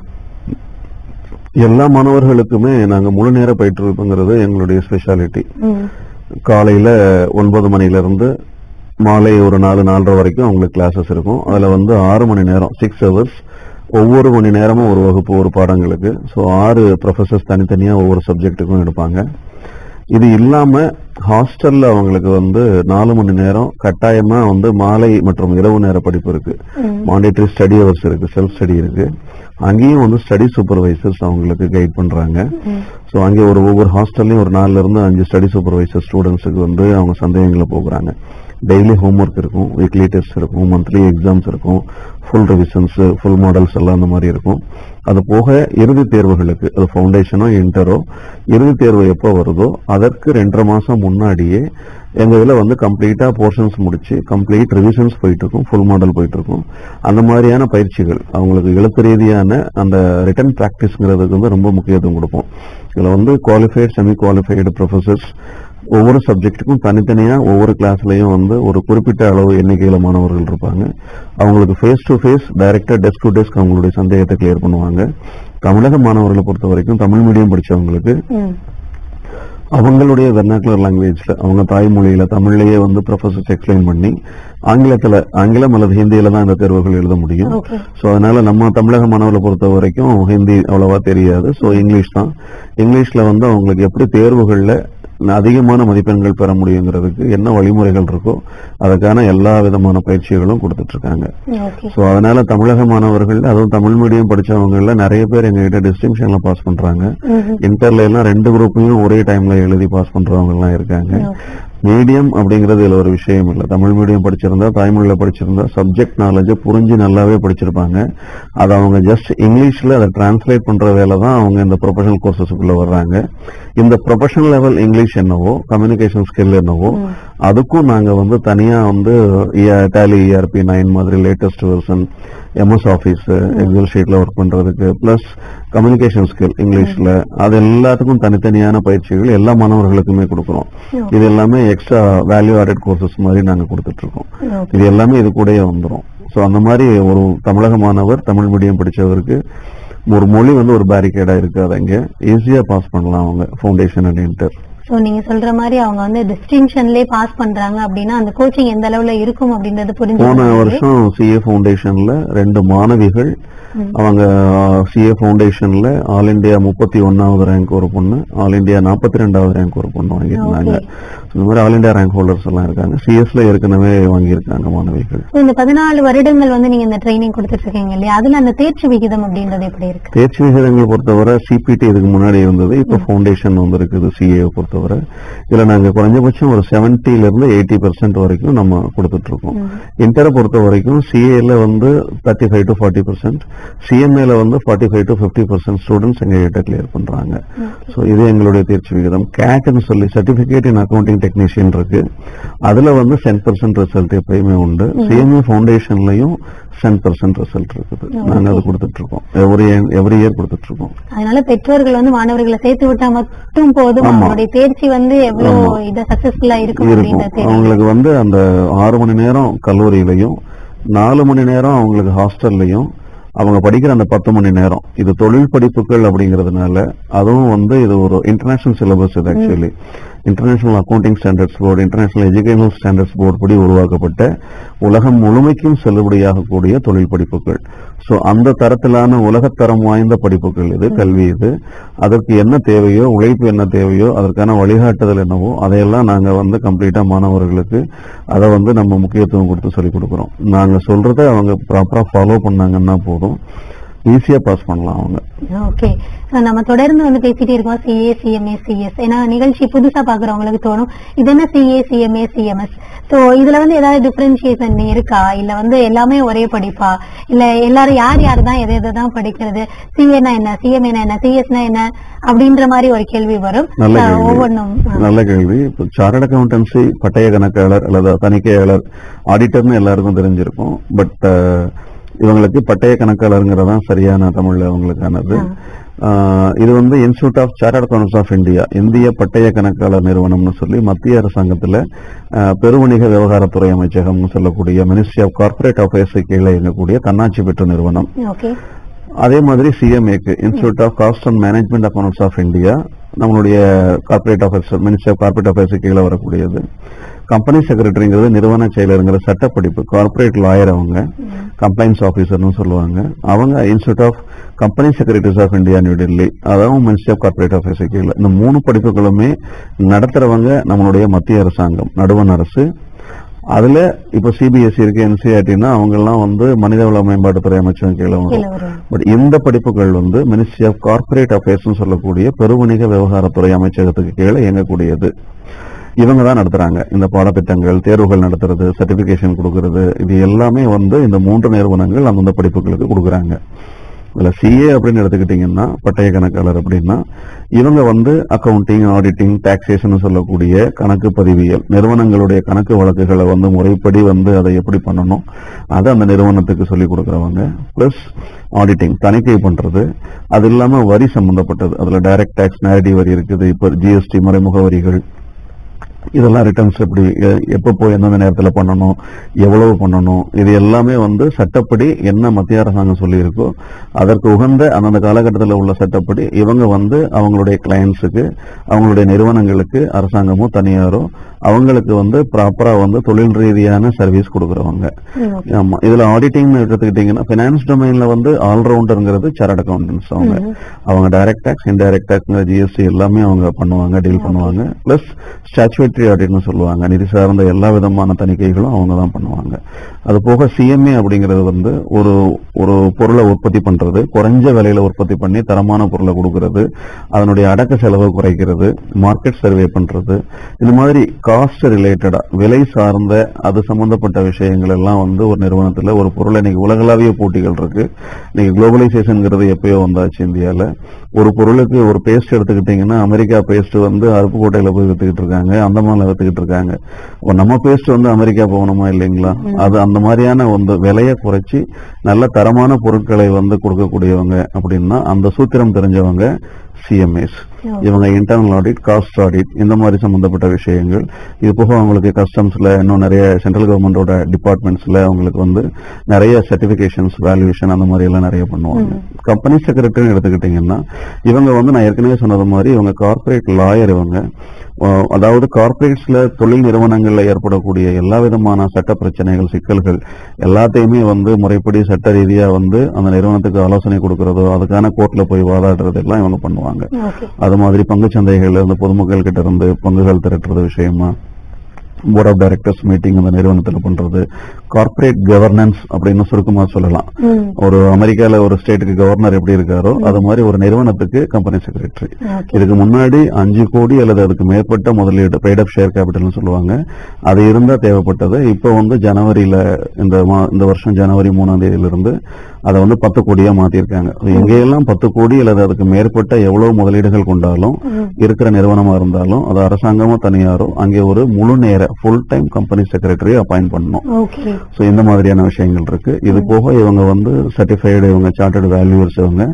எல்லா மாணவர்களுக்குமே நாங்க முழு நேர பயிற்றுவிப்புங்கிறது எங்களுடைய ஸ்பெஷாலிட்டி ம். காலையில ஒன்பது மணில இருந்து மாலை ஒரு நாலு நாலரை வரைக்கும் அவங்களுக்கு கிளாஸஸ் இருக்கும் அதுல வந்து ஆறு மணி நேரம் சிக்ஸ் ஹவர்ஸ் ஒவ்வொரு மணி நேரமும் ஒரு வகுப்பு ஒரு பாடங்களுக்கு ஸோ ஆறு ப்ரொஃபசர்ஸ் தனித்தனியா ஒவ்வொரு சப்ஜெக்ட்டுக்கும் எடுப்பாங்க இது இல்லாம ஹாஸ்டல்ல அவங்களுக்கு வந்து நாலு மணி நேரம் கட்டாயமா வந்து மாலை மற்றும் இரவு நேர படிப்பு இருக்கு ம். மாண்டேட்டரி ஸ்டடி ஹவர்ஸ் இருக்கு செல்ஃப் ஸ்டடி இருக்கு அங்கேயும் வந்து ஸ்டடி சூப்பர்வைசர்ஸ் அவங்களுக்கு கைட் பண்றாங்க ம். ஸோ அங்கே ஒரு ஒவ்வொரு ஹாஸ்டல்லையும் ஒரு நாலுல இருந்து அஞ்சு ஸ்டடி சூப்பர்வைசர் ஸ்டூடெண்ட்ஸுக்கு வந்து அவங்க சந்தேகங்களை போகிறாங்க டெய்லி ஹோம்ஒர்க் இருக்கும் வீக்லி டெஸ்ட் இருக்கும் மந்த்லி எக்ஸாம்ஸ் இருக்கும் ஃபுல் ரிவிஷன்ஸ் ஃபுல் மாடல்ஸ் எல்லாம் அந்த மாதிரி இருக்கும் அது போக இறுதி தேர்வுகளுக்கு அது ஃபவுண்டேஷனோ இன்டரோ இறுதி தேர்வு எப்போ வருதோ அதற்கு ரெண்டரை மாசம் முன்னாடியே எங்க இதுல வந்து கம்ப்ளீட்டா போர்ஷன்ஸ் முடிச்சு கம்ப்ளீட் ரிவிஷன்ஸ் போயிட்டு இருக்கும் ஃபுல் மாடல் போயிட்டு இருக்கும் அந்த மாதிரியான பயிற்சிகள் அவங்களுக்கு எழுத்து ரீதியான அந்த ரிட்டன் பிராக்டிஸ்ங்கிறதுக்கு வந்து ரொம்ப முக்கியத்துவம் கொடுப்போம் இதுல வந்து குவாலிஃபைட் செமி குவாலிஃபைடு ப்ரொஃபசர்ஸ் ஒவ்வொரு சப்ஜெக்ட்டுக்கும் தனித்தனியா ஒவ்வொரு கிளாஸ்லயும் வந்து ஒரு குறிப்பிட்ட அளவு எண்ணிக்கையில மாணவர்கள் இருப்பாங்க அவங்களுக்கு ஃபேஸ் டு ஃபேஸ் டைரக்டா டெஸ்க் டு டெஸ்க் அவங்களுடைய சந்தேகத்தை கிளியர் பண்ணுவாங்க தமிழக மாணவர்களை பொறுத்த வரைக்கும் தமிழ் மீடியம் படிச்சவங்களுக்கு ம். அவங்களுடைய வெர்னாக்குலர் லாங்குவேஜ்ல அவங்க தாய்மொழியில தமிழ்லயே வந்து ப்ரொஃபசர்ஸ் எக்ஸ்பிளைன் பண்ணி ஆங்கிலத்துல ஆங்கிலம் அல்லது ஹிந்தியில தான் இந்த தேர்வுகள் எழுத முடியும் ஓகே ஸோ அதனால நம்ம தமிழக மாணவர்களை பொறுத்த வரைக்கும் ஹிந்தி அவ்வளவா தெரியாது ஸோ இங்கிலீஷ் தான் இங்கிலீஷ்ல வந்து அவங்களுக்கு எப்படி தேர்வுகள்ல அதிகமான மதிப்பெண்கள் பெற முடியுங்கிறதுக்கு என்ன வழிமுறைகள் இருக்கோ அதுக்கான எல்லா விதமான பயிற்சிகளும் கொடுத்துட்டு இருக்காங்க ஓகே ஸோ அதனால தமிழக மாணவர்கள் அதுவும் தமிழ் மீடியம் படிச்சவங்கல நிறைய பேர் எங்ககிட்ட டிஸ்டிங்ஷன்ல பாஸ் பண்றாங்க ம்ஹும். இன்டர்ல எல்லாம் ரெண்டு குரூப்பையும் ஒரே டைம்ல எழுதி பாஸ் பண்றவங்க எல்லாம் இருக்காங்க மீடியம் அப்படிங்கிறது இதுல ஒரு விஷயம் இல்லை தமிழ் மீடியம் படிச்சிருந்தா தாய்மொழியில படிச்சிருந்தா சப்ஜெக்ட் நாலேஜை புரிஞ்சு நல்லாவே படிச்சிருப்பாங்க அதை அவங்க ஜஸ்ட் இங்கிலீஷ்ல அதை டிரான்ஸ்லேட் பண்ற வேலை தான் அவங்க இந்த ப்ரொஃபஷனல் கோர்சஸ்க்குள்ள வர்றாங்க இந்த ப்ரொஃபஷனல் லெவல் இங்கிலீஷ் என்னவோ கம்யூனிகேஷன் ஸ்கில் என்னவோ அதுக்கும் நாங்க வந்து தனியா வந்து டேலி இஆர்பி நைன் மாதிரி latest version MS office excel ஷீட்ல ஒர்க் பண்றதுக்கு பிளஸ் கம்யூனிகேஷன் ஸ்கில் இங்கிலீஷ்ல அது எல்லாத்துக்கும் தனித்தனியான பயிற்சிகள் எல்லா மாணவர்களுக்குமே கொடுக்குறோம் இது எல்லாமே எக்ஸ்ட்ரா வேல்யூ ஆடட் கோர்சஸ் மாதிரி நாங்க கொடுத்துட்டு இருக்கோம் Okay. இது எல்லாமே இது கூடயே வந்துரும் சோ அந்த மாதிரி ஒரு தமிழக மாணவர் தமிழ் மீடியம் படிச்சவருக்கு ஒரு மொழி வந்து ஒரு பேரிகேடா இருக்காது அங்க ஈஸியா பாஸ் பண்ணலாம் அவங்க ஃபவுண்டேஷன் அண்ட் இன்டர் சோ நீங்க சொல்ற மாதிரி அவங்க வந்து டிஸ்டிங்ஷன்லயே பாஸ் பண்றாங்க அப்படின்னா அந்த கோச்சிங் எந்த அளவுல இருக்கும் அப்படின்றது புரிஞ்சு போன வருஷம் சிஏ ஃபவுண்டேஷன்ல ரெண்டு மாணவிகள் அவங்க சிஏ ஃபவுண்டேஷன்ல ஆல் இந்தியா முப்பத்தி ஒன்னாவது ரேங்க் ஒரு பொண்ணு ஆல் இந்தியா நாற்பத்தி ரெண்டாவது ரேங்க் ஒரு பொண்ணு வாங்கியிருந்தாங்க இந்த மாதிரி ஆல் இந்தியா ரேங்க் ஹோல்டர்ஸ் எல்லாம் இருக்காங்க சிஎஸ்ல ஏற்கனவே வாங்கியிருக்காங்க மாணவிகள் So, இந்த பதினாலு வருடங்கள் வந்து நீங்க இந்த ட்ரைனிங் கொடுத்துட்டு இருக்கீங்க இல்லையா அதுல அந்த தேர்ச்சி விகிதம் அப்படின்றது எப்படி இருக்கு தேர்ச்சி விகிதங்கள் பொறுத்தவரை சிபிடி இதுக்கு முன்னாடி இருந்தது இப்ப ஃபவுண்டேஷன் வந்து இருக்குது சிஏ பொறுத்தவரை இதுல நாங்க குறைஞ்சபட்சம் ஒரு 70 ல இருந்து எயிட்டி பெர்சென்ட் வரைக்கும் நம்ம கொடுத்துட்டு இருக்கோம் இன்டரை பொறுத்த வரைக்கும் சிஏல வந்து thirty five to forty percent சிஎம்ஏல வந்து forty five to fifty percent students எங்க கிட்ட கிளியர் பண்றாங்க ஸோ இது எங்களுடைய தேர்ச்சி விகிதம் கேட்னு சொல்லி சர்டிபிகேட் இன் அக்கௌண்டிங் டெக்னீஷியன் இருக்கு அதுல வந்து சென் பர்சன்ட் ரிசல்ட் எப்பயுமே உண்டு சிஎம்ஏ ஃபவுண்டேஷன்லயும் சென் பர்சன்ட் ரிசல்ட் இருக்குது நாங்க அது கொடுத்துட்டு இருக்கோம் எவ்ரி எவ்ரி இயர் கொடுத்துட்டு இருக்கோம் அதனால பெற்றோர்கள் வந்து மாணவர்களை சேர்த்து விட்டா மட்டும் போதும் ஆமா. அவங்களுடைய தேர்ச்சி வந்து எவ்வளவு ஆமா. இத சக்சஸ்ஃபுல்லா இருக்கும் இருக்கும் அப்படின்றது தெரியும் அவங்களுக்கு வந்து அந்த ஆறு மணி நேரம் கல்லூரியிலையும் நாலு மணி நேரம் அவங்களுக்கு ஹாஸ்டல்லையும் அவங்க படிக்கிற அந்த பத்து மணி நேரம் இது தொழில் படிப்புகள் அப்படிங்கறதுனால அதுவும் வந்து இது ஒரு இன்டர்நேஷனல் சிலபஸ் இது actually international accounting standards board international educational standards board படி உருவாக்கப்பட்ட உலகம் முழுமைக்கும் செல்லுபடியாகக்கூடிய தொழில் படிப்புகள் சோ அந்த தரத்திலான உலகத்தரம் வாய்ந்த படிப்புகள் இது கல்வி இது அதற்கு என்ன தேவையோ உழைப்பு என்ன தேவையோ அதற்கான வழிகாட்டுதல் என்னவோ அதையெல்லாம் நாங்க வந்து கம்ப்ளீட்டா மாணவர்களுக்கு அதை வந்து நம்ம முக்கியத்துவம் கொடுத்து சொல்லிக் கொடுக்குறோம் நாங்க சொல்றதை அவங்க ப்ராப்பரா ஃபாலோ பண்ணாங்கன்னா போதும் ஈஸியா பாஸ் பண்ணலாம் அவங்க ஓகே நம்ம தொடர்ந்து வந்து பேசிட்டே இருக்கோம் சிஏ சிஎம்ஏ சிஎஸ் ஏன்னா நிகழ்ச்சி புதுசா பாக்குறவங்களுக்கு தோணும் இது என்ன சிஏ சிஎம்ஏ சிஎம்எஸ் சோ இதுல வந்து ஏதாவது டிஃபரன்சியேஷன் இருக்கா இல்ல வந்து எல்லாமே ஒரே படிப்பா இல்ல எல்லாரும் யார் யார் தான் எதை எதை தான் படிக்கிறது சிஏனா என்ன சிஎம்ஏனா என்ன சிஎஸ்னா என்ன அப்படின்ற மாதிரி ஒரு கேள்வி வரும் நல்ல அஹ் கேள்வி ஒவ்வொன்றும் அஹ் நல்ல கேள்வி இப்போ சார்ட் அக்கௌண்டன்சி பட்டய கணக்காளர் அல்லது தணிக்கையாளர் ஆடிட்டர்னு எல்லாருக்கும் தெரிஞ்சிருக்கும் பட் இவங்களுக்கு பட்டய கணக்காளருங்கிறது தான் சரியான தமிழ்ல அவங்களுக்கானது ஆஹ் இது வந்து institute of chartered accountants of India இந்திய பட்டய கணக்காளர் நிறுவனம்னு சொல்லி மத்திய அரசாங்கத்துல ஆஹ் பெருவணிக விவகாரத்துறை அமைச்சகம்னு சொல்லக்கூடிய மினிஸ்ட்ரி ஆஃப் கார்ப்பரேட் அஃபேர்ஸ் கீழே இயங்கக்கூடிய தன்னாட்சி பெற்ற நிறுவனம் ஓகே அதே மாதிரி சிஎம்ஏக்கு institute of cost and management accountants of India நம்மளுடைய corporate affairs ministry of corporate affairs கீழே வரக்கூடியது கம்பெனி செக்ரட்டரிங்கிறது நிறுவன செயலருங்கிற சட்டப்படிப்பு கார்ப்பரேட் லாயர் அவங்க கம்ப்ளைண்ட்ஸ் ஆபீசர்னு சொல்லுவாங்க அவங்க institute of company secretaries of India new Delhi அதாவது மினிஸ்ட்ரி ஆஃப் கார்ப்பரேட் அஃபேர்ஸ் கீழே இந்த மூணு படிப்புகளுமே நடத்துறவங்க நம்மளுடைய மத்திய அரசாங்கம் நடுவண் அரசு அதுல இப்ப சிபிஎஸ்சி இருக்கு என்சிஆர்டினா அவங்க எல்லாம் வந்து மனிதவள மேம்பாட்டுத்துறை அமைச்சகம் கீழே வரும் கீழே வரும் பட் இந்த படிப்புகள் வந்து மினிஸ்ட்ரி ஆஃப் கார்ப்பரேட் அஃபேர்ஸ் சொல்லக்கூடிய பெருவணிக விவகாரத்துறை அமைச்சகத்துக்கு கீழே இயங்கக்கூடியது இவங்க தான் நடத்துறாங்க இந்த பாடத்திட்டங்கள் தேர்வுகள் நடத்துறது சர்டிபிகேஷன் கொடுக்கறது இது எல்லாமே வந்து இந்த மூன்று நிறுவனங்கள் அந்தந்த படிப்புகளுக்கு கொடுக்குறாங்க இதுல சிஏ அப்படின்னு எடுத்துக்கிட்டீங்கன்னா பட்டய கணக்காளர் அப்படின்னா இவங்க வந்து அக்கவுண்டிங் ஆடிட்டிங் டாக்ஸேஷன் சொல்லக்கூடிய கணக்கு பதிவியல் நிறுவனங்களுடைய கணக்கு வழக்குகளை வந்து முறைப்படி வந்து அதை எப்படி பண்ணணும் அதை அந்த நிறுவனத்துக்கு சொல்லி கொடுக்கறவங்க பிளஸ் ஆடிட்டிங் தணிக்கை பண்றது அது இல்லாம வரி சம்பந்தப்பட்டது அதுல டைரக்ட் டாக்ஸ் நேரடி வரி இருக்குது இப்ப ஜிஎஸ்டி மறைமுக வரிகள் இதெல்லாம் ரிட்டர்ன்ஸ் எப்படி எ- எப்ப போய் எந்தெந்த நேரத்துல பண்ணணும் எவ்வளவு பண்ணணும் இது எல்லாமே வந்து சட்டப்படி என்ன மத்திய அரசாங்கம் சொல்லியிருக்கோ அதற்கு உகந்த அந்தந்த காலகட்டத்தில் உள்ள சட்டப்படி இவங்க வந்து அவங்களுடைய கிளையன்ஸுக்கு அவங்களுடைய நிறுவனங்களுக்கு அரசாங்கமோ தனியாரோ அவங்களுக்கு வந்து ப்ராப்பரா வந்து தொழில் ரீதியான சர்வீஸ் கொடுக்கறவங்க ம், okay. ஆமா இதுல ஆடிட்டிங் எடுத்துக்கிட்டீங்கன்னா பினான்ஸ் டொமைன்ல வந்து ஆல்ரவுண்டர்ங்கிறது சார்ட் அக்கௌண்டன்ஸ் அவங்க அவங்க direct tax indirect tax GST எல்லாமே அவங்க பண்ணுவாங்க டீல் பண்ணுவாங்க பிளஸ் ஸ்டாச்சுவேட்டரி ஆடிட்னு சொல்லுவாங்க நிதி சார்ந்த எல்லா விதமான தணிக்கைகளும் அவங்க தான் பண்ணுவாங்க அது போக சிஎம்ஏ அப்படிங்கிறது வந்து ஒரு ஒரு பொருளை உற்பத்தி பண்றது குறைஞ்ச விலையில உற்பத்தி பண்ணி தரமான பொருளை கொடுக்கறது அதனுடைய அடக்க செலவை குறைக்கிறது மார்க்கெட் சர்வே பண்றது இந்த மாதிரி காஸ்ட் ரிலேட்டடா விலை சார்ந்த அது சம்பந்தப்பட்ட விஷயங்கள் எல்லாம் வந்து ஒரு நிறுவனத்துல ஒரு பொருளை இன்னைக்கு உலகளாவிய போட்டிகள் இருக்கு இன்னைக்கு குளோபலைசேஷன்ங்கிறது எப்பயோ வந்தாச்சு இந்தியால ஒரு பொருளுக்கு ஒரு பேஸ்ட் எடுத்துக்கிட்டீங்கன்னா அமெரிக்கா பேஸ்ட் வந்து அருப்புக்கோட்டையில போய் வித்துக்கிட்டு இருக்காங்க அந்தமான்ல வித்துக்கிட்டு இருக்காங்க அப்ப நம்ம பேஸ்ட் வந்து அமெரிக்கா போகணுமா இல்லைங்களா அது அந்த மாதிரியான வந்து விலையை குறைச்சி நல்ல தரமான பொருட்களை வந்து கொடுக்கக்கூடியவங்க அப்படின்னா அந்த சூத்திரம் தெரிஞ்சவங்க சிஎம்ஏஸ் இவங்க இன்டர்னல் ஆடிட் காஸ்ட் ஆடிட் இந்த மாதிரி சம்பந்தப்பட்ட விஷயங்கள் இது போக அவங்களுக்கு கஸ்டம்ஸ்ல இன்னும் நிறைய சென்ட்ரல் கவர்மெண்டோட டிபார்ட்மெண்ட்ஸ்ல அவங்களுக்கு வந்து நிறைய சர்டிபிகேஷன்ஸ் வேல்யூஷன் அந்த மாதிரி எல்லாம் நிறைய பண்ணுவாங்க கம்பெனி செக்ரட்டரி எடுத்துக்கிட்டீங்கன்னா இவங்க வந்து நான் ஏற்கனவே சொன்னது மாதிரி இவங்க கார்ப்பரேட் லாயர் இவங்க அஹ் அதாவது கார்ப்பரேட்ஸ்ல தொழில் நிறுவனங்கள்ல ஏற்படக்கூடிய எல்லா விதமான சட்ட பிரச்சனைகள் சிக்கல்கள் எல்லாத்தையுமே வந்து முறைப்படி சட்ட ரீதியா வந்து அந்த நிறுவனத்துக்கு ஆலோசனை கொடுக்கறதோ அதுக்கான கோர்ட்ல போய் வாதாடுறது எல்லாம் இவங்க பண்ணுவாங்க ஓகே அது மாதிரி பங்குச் சந்தைகள்ல இருந்து பொதுமக்கள் கிட்ட இருந்து பங்குகள் திரட்டுறது விஷயமா போர்ட் ஆஃப் டைரக்டர்ஸ் மீட்டிங் அந்த நிறுவனத்துல பண்றது கார்ப்பரேட் கவர்னன்ஸ் அப்படின்னு சுருக்கமா சொல்லலாம் ம் ஒரு அமெரிக்கால ஒரு ஸ்டேட்டுக்கு கவர்னர் எப்படி இருக்காரோ அது மாதிரி ஒரு நிறுவனத்துக்கு கம்பெனி செக்ரட்டரி ஓகே இதுக்கு முன்னாடி அஞ்சு கோடி அல்லது அதுக்கு மேற்பட்ட முதலீடு பெய்ட் ஆஃப் ஷேர் கேபிட்டல்னு சொல்லுவாங்க அது இருந்தா தேவைப்பட்டது இப்போ வந்து ஜனவரியில இந்த மா- இந்த வருஷம் ஜனவரி மூணாம் தேதியில இருந்து அதை வந்து பத்து கோடியா மாத்திருக்காங்க எங்கெல்லாம் பத்து கோடி அல்லது அதுக்கு மேற்பட்ட எவ்வளவு முதலீடுகள் கொண்டாலும் இருக்கிற நிறுவனமா இருந்தாலும் அது அரசாங்கமோ தனியாரோ அங்கே ஒரு முழு நேர full time company secretary appoint பண்ணணும் ஓகே சோ இந்த மாதிரியான விஷயங்கள் இருக்கு இது போக இவங்க வந்து சர்டிஃபைடு இவங்க சார்ட்டர்டு வேல்யூவர்ஸ் இவங்க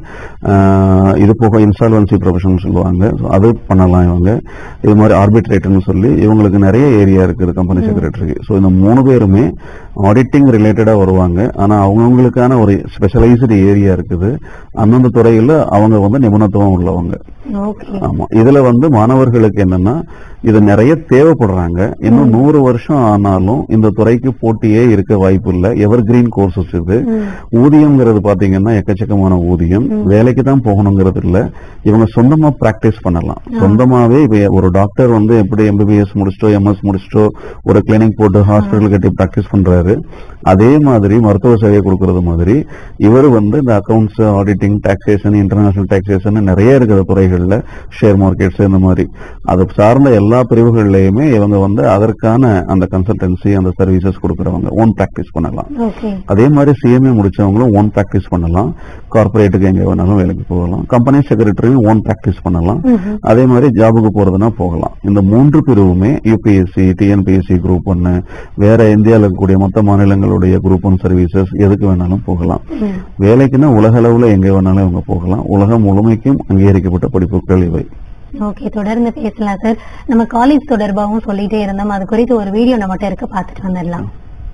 ஆஹ் இது போக இன்சால்வன்சி ப்ரொஃபஷன் சொல்லுவாங்க So அது பண்ணலாம் இவங்க இது மாதிரி ஆர்பிட்ரேட்டர்னு சொல்லி இவங்களுக்கு நிறைய ஏரியா இருக்குது கம்பெனி செக்ரட்டரிக்கு ஸோ இந்த மூணு பேருமே ஆடிட்டிங் ரிலேட்டடா வருவாங்க ஆனா அவங்கவுங்களுக்கான ஒரு ஸ்பெஷலைஸ்டு ஏரியா இருக்குது அந்தந்த துறையில அவங்க வந்து நிபுணத்துவம் உள்ளவங்க ஓகே ஆமா இதுல வந்து மாணவர்களுக்கு என்னன்னா இது நிறைய தேவைப்படுறாங்க இன்னும் நூறு வருஷம் ஆனாலும் இந்த துறைக்கு போட்டியே இருக்க வாய்ப்பு இல்ல எவர் கிரீன் கோர்சஸ் இது ஊதியம்ங்கிறது பாத்தீங்கன்னா எக்கச்சக்கமான ஊதியம் வேலைக்கு தான் போகணுங்கிறது இல்ல இவங்க சொந்தமா பிராக்டிஸ் பண்ணலாம் சொந்தமாவே இப்ப ஒரு டாக்டர் வந்து எப்படி எம்பிபிஎஸ் முடிச்சிட்டோ எம்எஸ் முடிச்சிட்டோ ஒரு கிளினிக் போட்டு ஹாஸ்பிட்டல் கட்டி பிராக்டிஸ் பண்றாரு அதே மாதிரி மருத்துவ சேவை கொடுக்கறது மாதிரி இவர் வந்து இந்த accounts auditing taxation international taxation நிறைய இருக்கிற துறைகள்ல ஷேர் மார்க்கெட்ஸ் இந்த மாதிரி அது சார்ந்த எல்லா பிரிவுகள்லயுமே இவங்க வந்து அதற்கான அந்த கன்சல்டன்சி அந்த சர்வீசஸ் கொடுக்கறவங்க ஓன் பிராக்டிஸ் பண்ணலாம் ஓகே அதே மாதிரி சிஎம்ஏ முடிச்சவங்களும் ஓன் பிராக்டிஸ் பண்ணலாம் கார்பரேட்டுக்கு எங்க வேணாலும் வேலைக்கு போகலாம் கம்பெனி செக்ரட்டரியும் ஓன் பிராக்டிஸ் பண்ணலாம் அதே மாதிரி ஜாபுக்கு போறதுனா போகலாம் இந்த மூன்று பிரிவுமே யூபிஎஸ்சி டிஎன்பிஎஸ்சி குரூப் ஒன்னு வேற இந்தியாவில் இருக்கக்கூடிய மொத்த மாநிலங்களுடைய குரூப் ஒன் சர்வீசஸ் எதுக்கு வேணாலும் போகலாம் வேலைக்குன்னா உலக அளவுல எங்க வேணாலும் இவங்க போகலாம் உலகம் முழுமைக்கும் அங்கீகரிக்கப்பட்ட படிப்புகள் இவை ஓகே தொடர்ந்து பேசலாம் சார் நம்ம காலேஜ் தொடர்பாகவும் சொல்லிட்டே இருந்தோம் அது குறித்து ஒரு வீடியோ நம்மகிட்ட இருக்கு பார்த்துட்டு வந்துடலாம்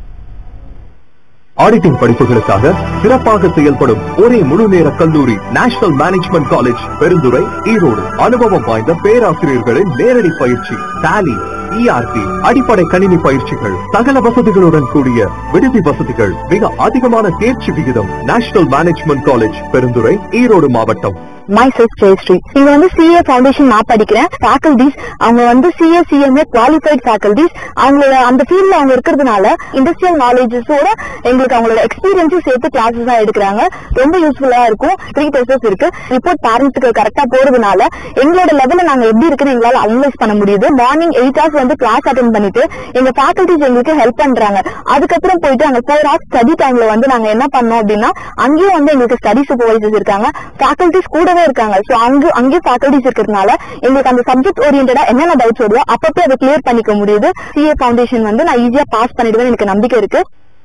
ஆடிட்டிங் படிப்புகளுக்காக சிறப்பாக செயல்படும் ஒரே முழு நேர கல்லூரி national management college Perundurai Erode அனுபவம் வாய்ந்த பேராசிரியர்களின் நேரடி பயிற்சி டாலி இஆர்பி அடிப்படை கணினி பயிற்சிகள் சகல வசதிகளுடன் கூடிய விடுதி வசதிகள் மிக அதிகமான தேர்ச்சி விகிதம் national management college Perundurai Erode மாவட்டம் மை செல்ஃப் ஜெயஸ்ரீ இங்க வந்து சிஏ ஃபவுண்டேஷன் நான் படிக்கிறேன் ஃபேக்கல்டிஸ் அவங்க வந்து சிஏ சிஎம்ஏ குவாலிஃபைட் ஃபேக்கல்டிஸ் அவங்களோட அந்த ஃபீல்ட்ல அவங்க இருக்கிறதுனால இண்டஸ்ட்ரியல் நாலேஜஸோட எங்களுக்கு அவங்களோட எக்ஸ்பீரியன்ஸும் சேர்த்து கிளாஸஸ் தான் எடுக்கிறாங்க ரொம்ப யூஸ்ஃபுல்லா இருக்கும் த்ரீ டெஸ்டஸ் இருக்கு ரிப்போர்ட் பேரண்ட்ஸ்க்கு கரெக்டா போறதுனால எங்களோட லெவல்ல நாங்க எப்படி இருக்குன்னு எங்களால அனலைஸ் பண்ண முடியுது மார்னிங் எயிட் ஹவர்ஸ் வந்து கிளாஸ் அட்டன் பண்ணிட்டு எங்க ஃபேக்கல்டிஸ் எங்களுக்கு ஹெல்ப் பண்றாங்க அதுக்கப்புறம் போயிட்டு அங்க ஃபோர் ஹவர்ஸ் ஸ்டடி டைம்ல வந்து நாங்க என்ன பண்ணோம் அப்படின்னா அங்கேயும் வந்து எங்களுக்கு ஸ்டடி சூப்பர்வைசர்ஸ் இருக்காங்க ஃபேக்கல்டிஸ் கூடவே இருக்காங்க சோ அங்க அங்கேயும் ஃபேக்கல்டிஸ் இருக்கிறதுனால எங்களுக்கு அந்த சப்ஜெக்ட் ஓரியன்டா என்னென்ன டவுட்ஸ் வருதோ அப்பப்போ அதை கிளியர் பண்ணிக்க முடியுது சிஏ ஃபவுண்டேஷன் வந்து நான் ஈஸியா பாஸ் பண்ணிடுவேன் எனக்கு நம்பிக்கை இருக்கு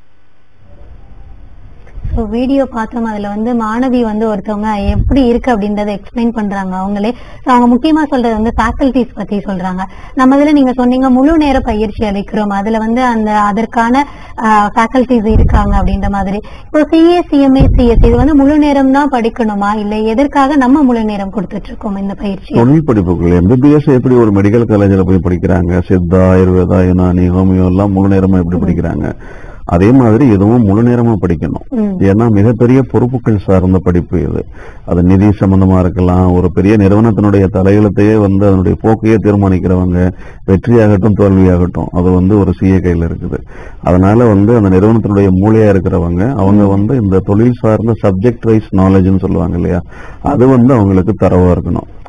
ஸோ வீடியோ பார்த்தோம் அதுல வந்து மாணவி வந்து ஒருத்தவங்க எப்படி இருக்கு அப்படின்றத எக்ஸ்பிளைன் பண்றாங்க அவங்களே So, அவங்க முக்கியமா சொல்றது வந்து ஃபேக்கல்டிஸ் பத்தி சொல்றாங்க நம்ம இதுல நீங்க சொன்னீங்க முழு நேர பயிற்சி அளிக்கிறோம் அதுல வந்து அந்த அதற்கான ஃபேக்கல்டிஸ் இருக்காங்க அப்படின்ற மாதிரி இப்போ சிஏ சிஎம்ஏ சிஎஸ் இது வந்து முழு நேரம் தான் படிக்கணுமா இல்ல எதற்காக நம்ம முழு நேரம் கொடுத்துட்டு இருக்கோம் இந்த பயிற்சி தொழில் படிப்புகள் எம்பிபிஎஸ் எப்படி ஒரு மெடிக்கல் காலேஜ்ல போய் படிக்கிறாங்க சித்தா ஆயுர்வேதா யுனானி ஹோமியோ எல்லாம் முழு நேரமா எப்படி படிக்கிறாங்க அதே மாதிரி இதுவும் முழு நேரமா படிக்கணும் ம். ஏன்னா மிகப்பெரிய பொறுப்புகள் சார்ந்த படிப்பு இது அது நிதி சம்பந்தமா இருக்கலாம் ஒரு பெரிய நிறுவனத்தினுடைய தலையெழுத்தையே வந்து அதனுடைய போக்கையே தீர்மானிக்கிறவங்க வெற்றியாகட்டும் தோல்வியாகட்டும் அது வந்து ஒரு சிஏ கையில இருக்குது அதனால வந்து அந்த நிறுவனத்தினுடைய மூளையா இருக்கிறவங்க அவங்க வந்து இந்த தொழில் சார்ந்த சப்ஜெக்ட் வைஸ் நாலேஜ்னு சொல்லுவாங்க இல்லையா அது வந்து அவங்களுக்கு தரவா இருக்கணும்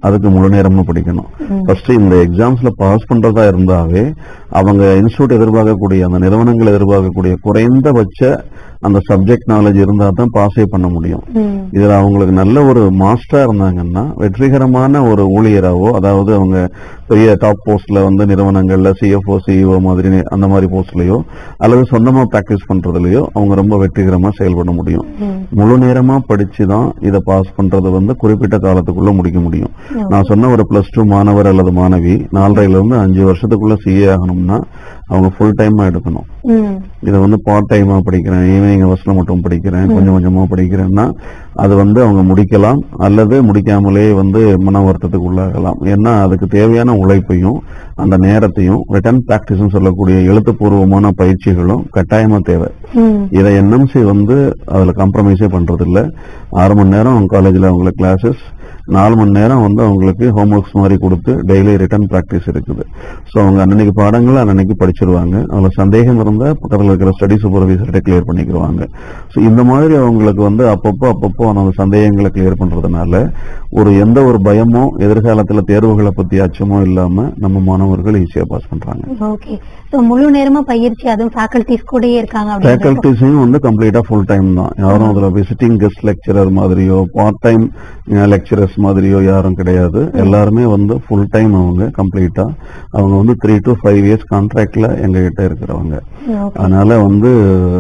அதுக்கு முழு நேரமும் படிக்கணும் ஃபர்ஸ்ட் இந்த எக்ஸாம்ஸ்ல பாஸ் பண்றதா இருந்தாவே அவங்க இன்ஸ்டியூட் எதிர்பார்க்கக்கூடிய அந்த நிறுவனங்கள் எதிர்பார்க்கக்கூடிய குறைந்தபட்ச அந்த சப்ஜெக்ட் நாலேஜ் இருந்தா தான் பாஸே பண்ண முடியும் ம். இதுல அவங்களுக்கு நல்ல ஒரு மாஸ்டரா இருந்தாங்கன்னா வெற்றிகரமான ஒரு ஊழியராவோ அதாவது அவங்க பெரிய டாப் போஸ்ட்ல வந்து நிறுவனங்கள்ல சிஎஃப்ஓ சிஇஓ மாதிரி அந்த மாதிரி போஸ்ட்லயோ அல்லது சொந்தமா பிராக்டிஸ் பண்றதுலயோ அவங்க ரொம்ப வெற்றிகரமா செயல்பட முடியும் முழு நேரமா படிச்சு தான் இதை பாஸ் பண்றது வந்து குறிப்பிட்ட காலத்துக்குள்ள முடிக்க முடியும் நான் சொன்ன ஒரு பிளஸ் டூ மாணவர் அல்லது மாணவி நாலரைல இருந்து அஞ்சு வருஷத்துக்குள்ள சிஏ ஆகணும்னா அவங்க ஃபுல் டைமா எடுக்கணும் ம். இதை வந்து பார்ட் டைமா படிக்கிறேன் ஈவினிங் ஹவர்ஸ்ல மட்டும் படிக்கிறேன் கொஞ்சம் கொஞ்சமா படிக்கிறேன்னா அது வந்து அவங்க முடிக்கலாம் அல்லது முடிக்காமலே வந்து மன வருத்தத்துக்கு உள்ளாகலாம் ஏன்னா அதுக்கு தேவையான உழைப்பையும் அந்த நேரத்தையும் ரிட்டன் பிராக்டிஸ் சொல்லக்கூடிய எழுத்துப்பூர்வமான பயிற்சிகளும் கட்டாயமா தேவை ம். இதை என்எம்சி வந்து அதுல காம்ப்ரமைஸே பண்றது இல்ல ஆறு மணி நேரம் காலேஜ்ல அவங்களுக்கு கிளாஸஸ் நாலு மணி நேரம் வந்து அவங்களுக்கு ஹோம்ஒர்க்ஸ் மாதிரி கொடுத்து டெய்லி ரிட்டன் பிராக்டிஸ் இருக்குது ஸோ அவங்க அன்னன்னைக்கு பாடங்களை அன்னன்னைக்கு படிச்சிருவாங்க அதுல சந்தேகம் இருந்தா பக்கத்துல இருக்கிற ஸ்டடி சூப்பர்வைசர்கிட்ட கிளியர் பண்ணிக்கிருவாங்க ஸோ இந்த மாதிரி அவங்களுக்கு வந்து அப்பப்போ அப்பப்போ அந்த சந்தேகங்களை கிளியர் பண்றதுனால ஒரு எந்த ஒரு பயமோ எதிர்காலத்துல தேர்வுகளை பத்தி அச்சமோ இல்லாம நம்ம மாணவர்கள் ஈஸியா பாஸ் பண்றாங்க ஓகே சோ முழு நேரமா பயிற்சி அதுவும் ஃபேக்கல்டிஸ் கூடயே இருக்காங்க அப்படின்றப்போ ஃபேக்கல்டிஸையும் வந்து கம்ப்ளீட்டா ஃபுல் டைம் தான் யாரும் அதுல விசிட்டிங் கெஸ்ட் லெக்சரர் மாதிரியோ பார்ட் டைம் லெக்சரர்ஸ் மாதிரியோ யாரும் கிடையாது எல்லாருமே வந்து ஃபுல் டைம் அவங்க கம்ப்ளீட்டா அவங்க வந்து த்ரீ டு ஃபைவ் இயர்ஸ் கான்ட்ராக்ட்ல எங்க கிட்ட இருக்கிறவங்க ஓகே அதனால வந்து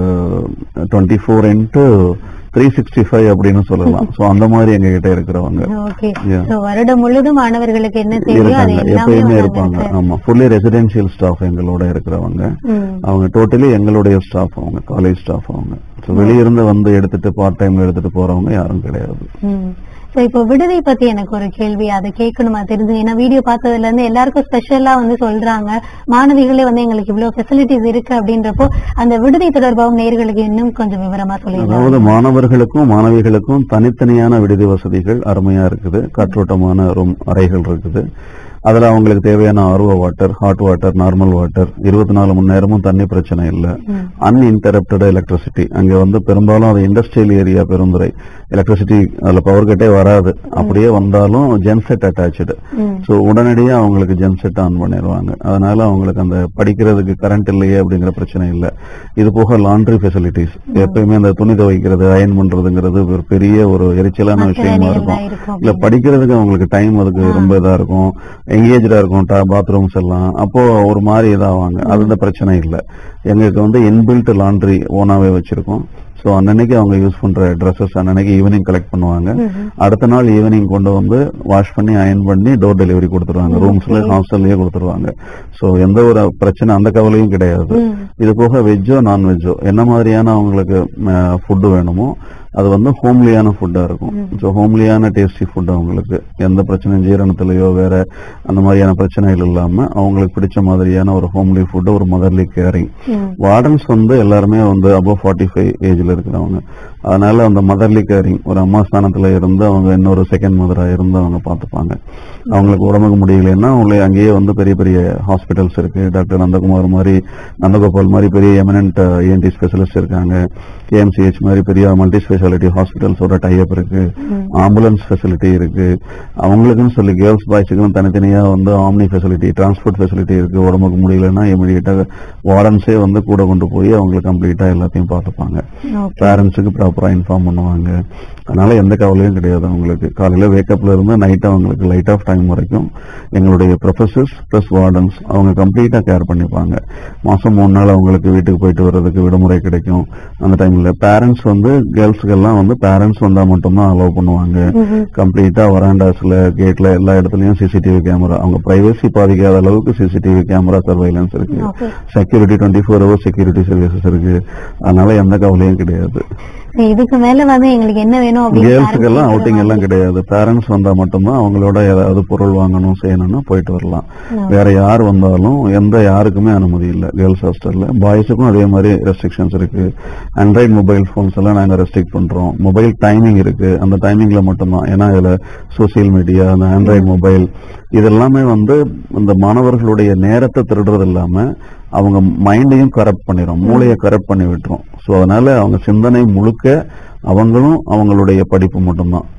twenty four into three sixty five அப்படின்னு சொல்லலாம் சோ அந்த மாதிரி எங்க கிட்ட இருக்கிறவங்க ஓகே Yeah. சோ வருடம் முழுதும் மாணவர்களுக்கு என்ன தேவையோ அது இருக்காங்க எல்லாமே எப்பயுமே வந்து இருப்பாங்க அங்க இருக்கு. ஆமா ஃபுல்லி ரெசிடென்சியல் ஸ்டாஃப் எங்களோட இருக்கிறவங்க ம். அவங்க டோட்டலி எங்களுடைய ஸ்டாஃப் அவங்க காலேஜ் ஸ்டாஃப் அவங்க ஸோ வெளியிருந்து வந்து எடுத்துட்டு பார்ட் டைம்ல எடுத்துட்டு போறவங்க யாரும் கிடையாது ம். சோ இப்போ விடுதி பத்தி எனக்கு ஒரு கேள்வி அதை கேட்கணுமா தெரிஞ்சு ஏன்னா வீடியோ பார்த்ததுல இருந்து எல்லாருக்கும் ஸ்பெஷலா வந்து சொல்றாங்க மாணவிகளே வந்து எங்களுக்கு இவ்வளவு ஃபெசிலிட்டிஸ் இருக்கு அப்படின்றப்போ அந்த விடுதி தொடர்பாகவும் நேர்களுக்கு இன்னும் கொஞ்சம் விவரமா சொல்லிடலாம் அதாவது மாணவர்களுக்கும் மாணவிகளுக்கும் தனித்தனியான விடுதி வசதிகள் அருமையா இருக்குது காற்றோட்டமான ரூம் அறைகள் இருக்குது அதுல அவங்களுக்கு தேவையான ஆர்வ water hot water normal water இருபத்தி நாலு மணி நேரமும் தண்ணி பிரச்சனை இல்லை அன்இன்டரப்டட் எலக்ட்ரிசிட்டி அங்க வந்து பெரும்பாலும் அது இண்டஸ்ட்ரியல் ஏரியா பெருந்துறை எலக்ட்ரிசிட்டி அதுல பவர் கட்டே வராது அப்படியே வந்தாலும் ஜென்செட் அட்டாச்சு ஸோ உடனடியாக அவங்களுக்கு ஜென்செட் ஆன் பண்ணிடுவாங்க அதனால அவங்களுக்கு அந்த படிக்கிறதுக்கு கரண்ட் இல்லையே அப்படிங்கிற பிரச்சனை இல்லை இது போக லாண்ட்ரி ஃபெசிலிட்டிஸ் எப்பயுமே அந்த துணி துவைக்கிறது அயன் பண்றதுங்கிறது ஒரு பெரிய ஒரு எரிச்சலான விஷயமா இருக்கும் இருக்கும் இல்ல படிக்கிறதுக்கு அவங்களுக்கு டைம் அதுக்கு ரொம்ப இதா இருக்கும் எங்கேஜா இருக்கும் பாத்ரூம்ஸ் எல்லாம் அப்போ ஒரு மாதிரி இதாவாங்க அது இந்த பிரச்சனை இல்ல எங்களுக்கு வந்து இன்பில்ட் லாண்ட்ரி ஓனாவே வச்சிருக்கோம் ஸோ அன்னன்னைக்கு அவங்க யூஸ் பண்ற ட்ரெஸ்ஸஸ் அன்னன்னைக்கு ஈவினிங் கலெக்ட் பண்ணுவாங்க அடுத்த நாள் ஈவினிங் கொண்டு வந்து வாஷ் பண்ணி அயன் பண்ணி டோர் டெலிவரி கொடுத்துருவாங்க ரூம்ஸ்ல ஹாஸ்டல்லயே கொடுத்துருவாங்க ஸோ எந்த ஒரு பிரச்சனை அந்த கவலையும் கிடையாது இது போக வெஜ்ஜோ நான்வெஜ்ஜோ என்ன மாதிரியான அவங்களுக்கு ஃபுட்டு வேணுமோ அது வந்து ஹோம்லியான ஃபுட்டா இருக்கும் ஸோ ஹோம்லியான டேஸ்டி ஃபுட் அவங்களுக்கு எந்த பிரச்சனையும் ஜீரணத்திலேயோ வேற அந்த மாதிரியான பிரச்சனைகள் இல்லாம அவங்களுக்கு பிடிச்ச மாதிரியான ஒரு ஹோம்லி ஃபுட் ஒரு மதர்லி கேரிங் வார்டன்ஸ் வந்து எல்லாருமே வந்து அபவ் ஃபார்ட்டி ஃபைவ் ஏஜ்ல இருக்கிறவங்க அதனால அந்த மதர்லி கேரிங் ஒரு அம்மா ஸ்தானத்துல இருந்து அவங்க இன்னொரு செகண்ட் மதரா இருந்து அவங்க பார்த்துப்பாங்க அவங்களுக்கு உடம்புக்கு முடியலன்னா அவங்களே அங்கேயே வந்து பெரிய பெரிய ஹாஸ்பிட்டல்ஸ் இருக்கு டாக்டர் நந்தகுமார் மாதிரி நந்தகோபால் மாதிரி பெரிய எமினன்ட் இஎன்டி ஸ்பெஷலிஸ்ட் இருக்காங்க கேஎம்சிஹெச் மாதிரி பெரிய மல்டி ஸ்பெஷாலிட்டி ஹாஸ்பிட்டல்ஸோட டைப் இருக்கு ஆம்புலன்ஸ் ஃபெசிலிட்டி இருக்கு அவங்களுக்குன்னு சொல்லி கேர்ள்ஸ் பாய்ஸுக்குன்னு தனித்தனியா வந்து ஆம்னி ஃபெசிலிட்டி டிரான்ஸ்போர்ட் ஃபெசிலிட்டி இருக்கு உடம்புக்கு முடியலன்னா இமீடியட்டா வார்டன்ஸே வந்து கூட கொண்டு போய் அவங்களுக்கு கம்ப்ளீட்டா எல்லாத்தையும் பார்த்துப்பாங்க பேரண்ட்ஸுக்கு ப்ராப்பரா இன்ஃபார்ம் பண்ணுவாங்க அதனால எந்த கவலையும் கிடையாது அவங்களுக்கு காலையில வேக்கப்ல இருந்து நைட் அவங்களுக்கு லைட் ஆஃப் டைம் வரைக்கும் எங்களுடைய ப்ரொஃபசர்ஸ் பிளஸ் வார்டன்ஸ் அவங்க கம்ப்ளீட்டா கேர் பண்ணிப்பாங்க மாசம் மூணு நாள் அவங்களுக்கு வீட்டுக்கு போயிட்டு வர்றதுக்கு விடுமுறை கிடைக்கும் அந்த டைம்ல பேரண்ட்ஸ் வந்து கேர்ள்ஸுக்கு எல்லாம் வந்து பேரண்ட்ஸ் வந்தா மட்டும்தான் அலோவ் பண்ணுவாங்க கம்ப்ளீட்டா வராண்டாஸ்ல கேட்ல எல்லா இடத்துலயும் சிசிடிவி கேமரா அவங்க பிரைவசி பாதிக்காத அளவுக்கு சிசிடிவி கேமரா சர்வைலன்ஸ் இருக்கு Okay. Security twenty four hours security services இருக்கு அதனால எந்த கவலையும் கிடையாது இதுக்கு மேல வந்து எங்களுக்கு என்ன வேணும் அப்படின்னு கேர்ள்ஸுக்கு எல்லாம் parents அவுட்டிங் எல்லாம் கிடையாது பேரண்ட்ஸ் வந்தா மட்டும்தான் அவங்களோட ஏதாவது பொருள் வாங்கணும் செய்யணும்னா போயிட்டு வரலாம் வேற யார் வந்தாலும் எந்த யாருக்குமே அனுமதி இல்லை கேர்ள்ஸ் ஹாஸ்டல்ல பாய்ஸுக்கும் அதே மாதிரி ரெஸ்ட்ரிக்ஷன்ஸ் இருக்கு ஆண்ட்ராய்டு மொபைல் போன்ஸ் எல்லாம் நாங்க ரெஸ்ட்ரிக்ட் பண்றோம் மொபைல் டைமிங் இருக்கு அந்த டைமிங்ல மட்டும்தான் ஏன்னா இதுல சோசியல் மீடியா அந்த ஆண்ட்ராய்டு மொபைல் இதெல்லாமே வந்து இந்த மாணவர்களுடைய நேரத்தை திருடுறது இல்லாம அவங்க மைண்டையும் கரப்ட் பண்ணிடும் மூளையை கரப்ட் பண்ணி விட்டுரும் ஸோ அதனால அவங்க சிந்தனை முழுக்க அவங்களும் அவங்களுடைய படிப்பு மட்டும்தான்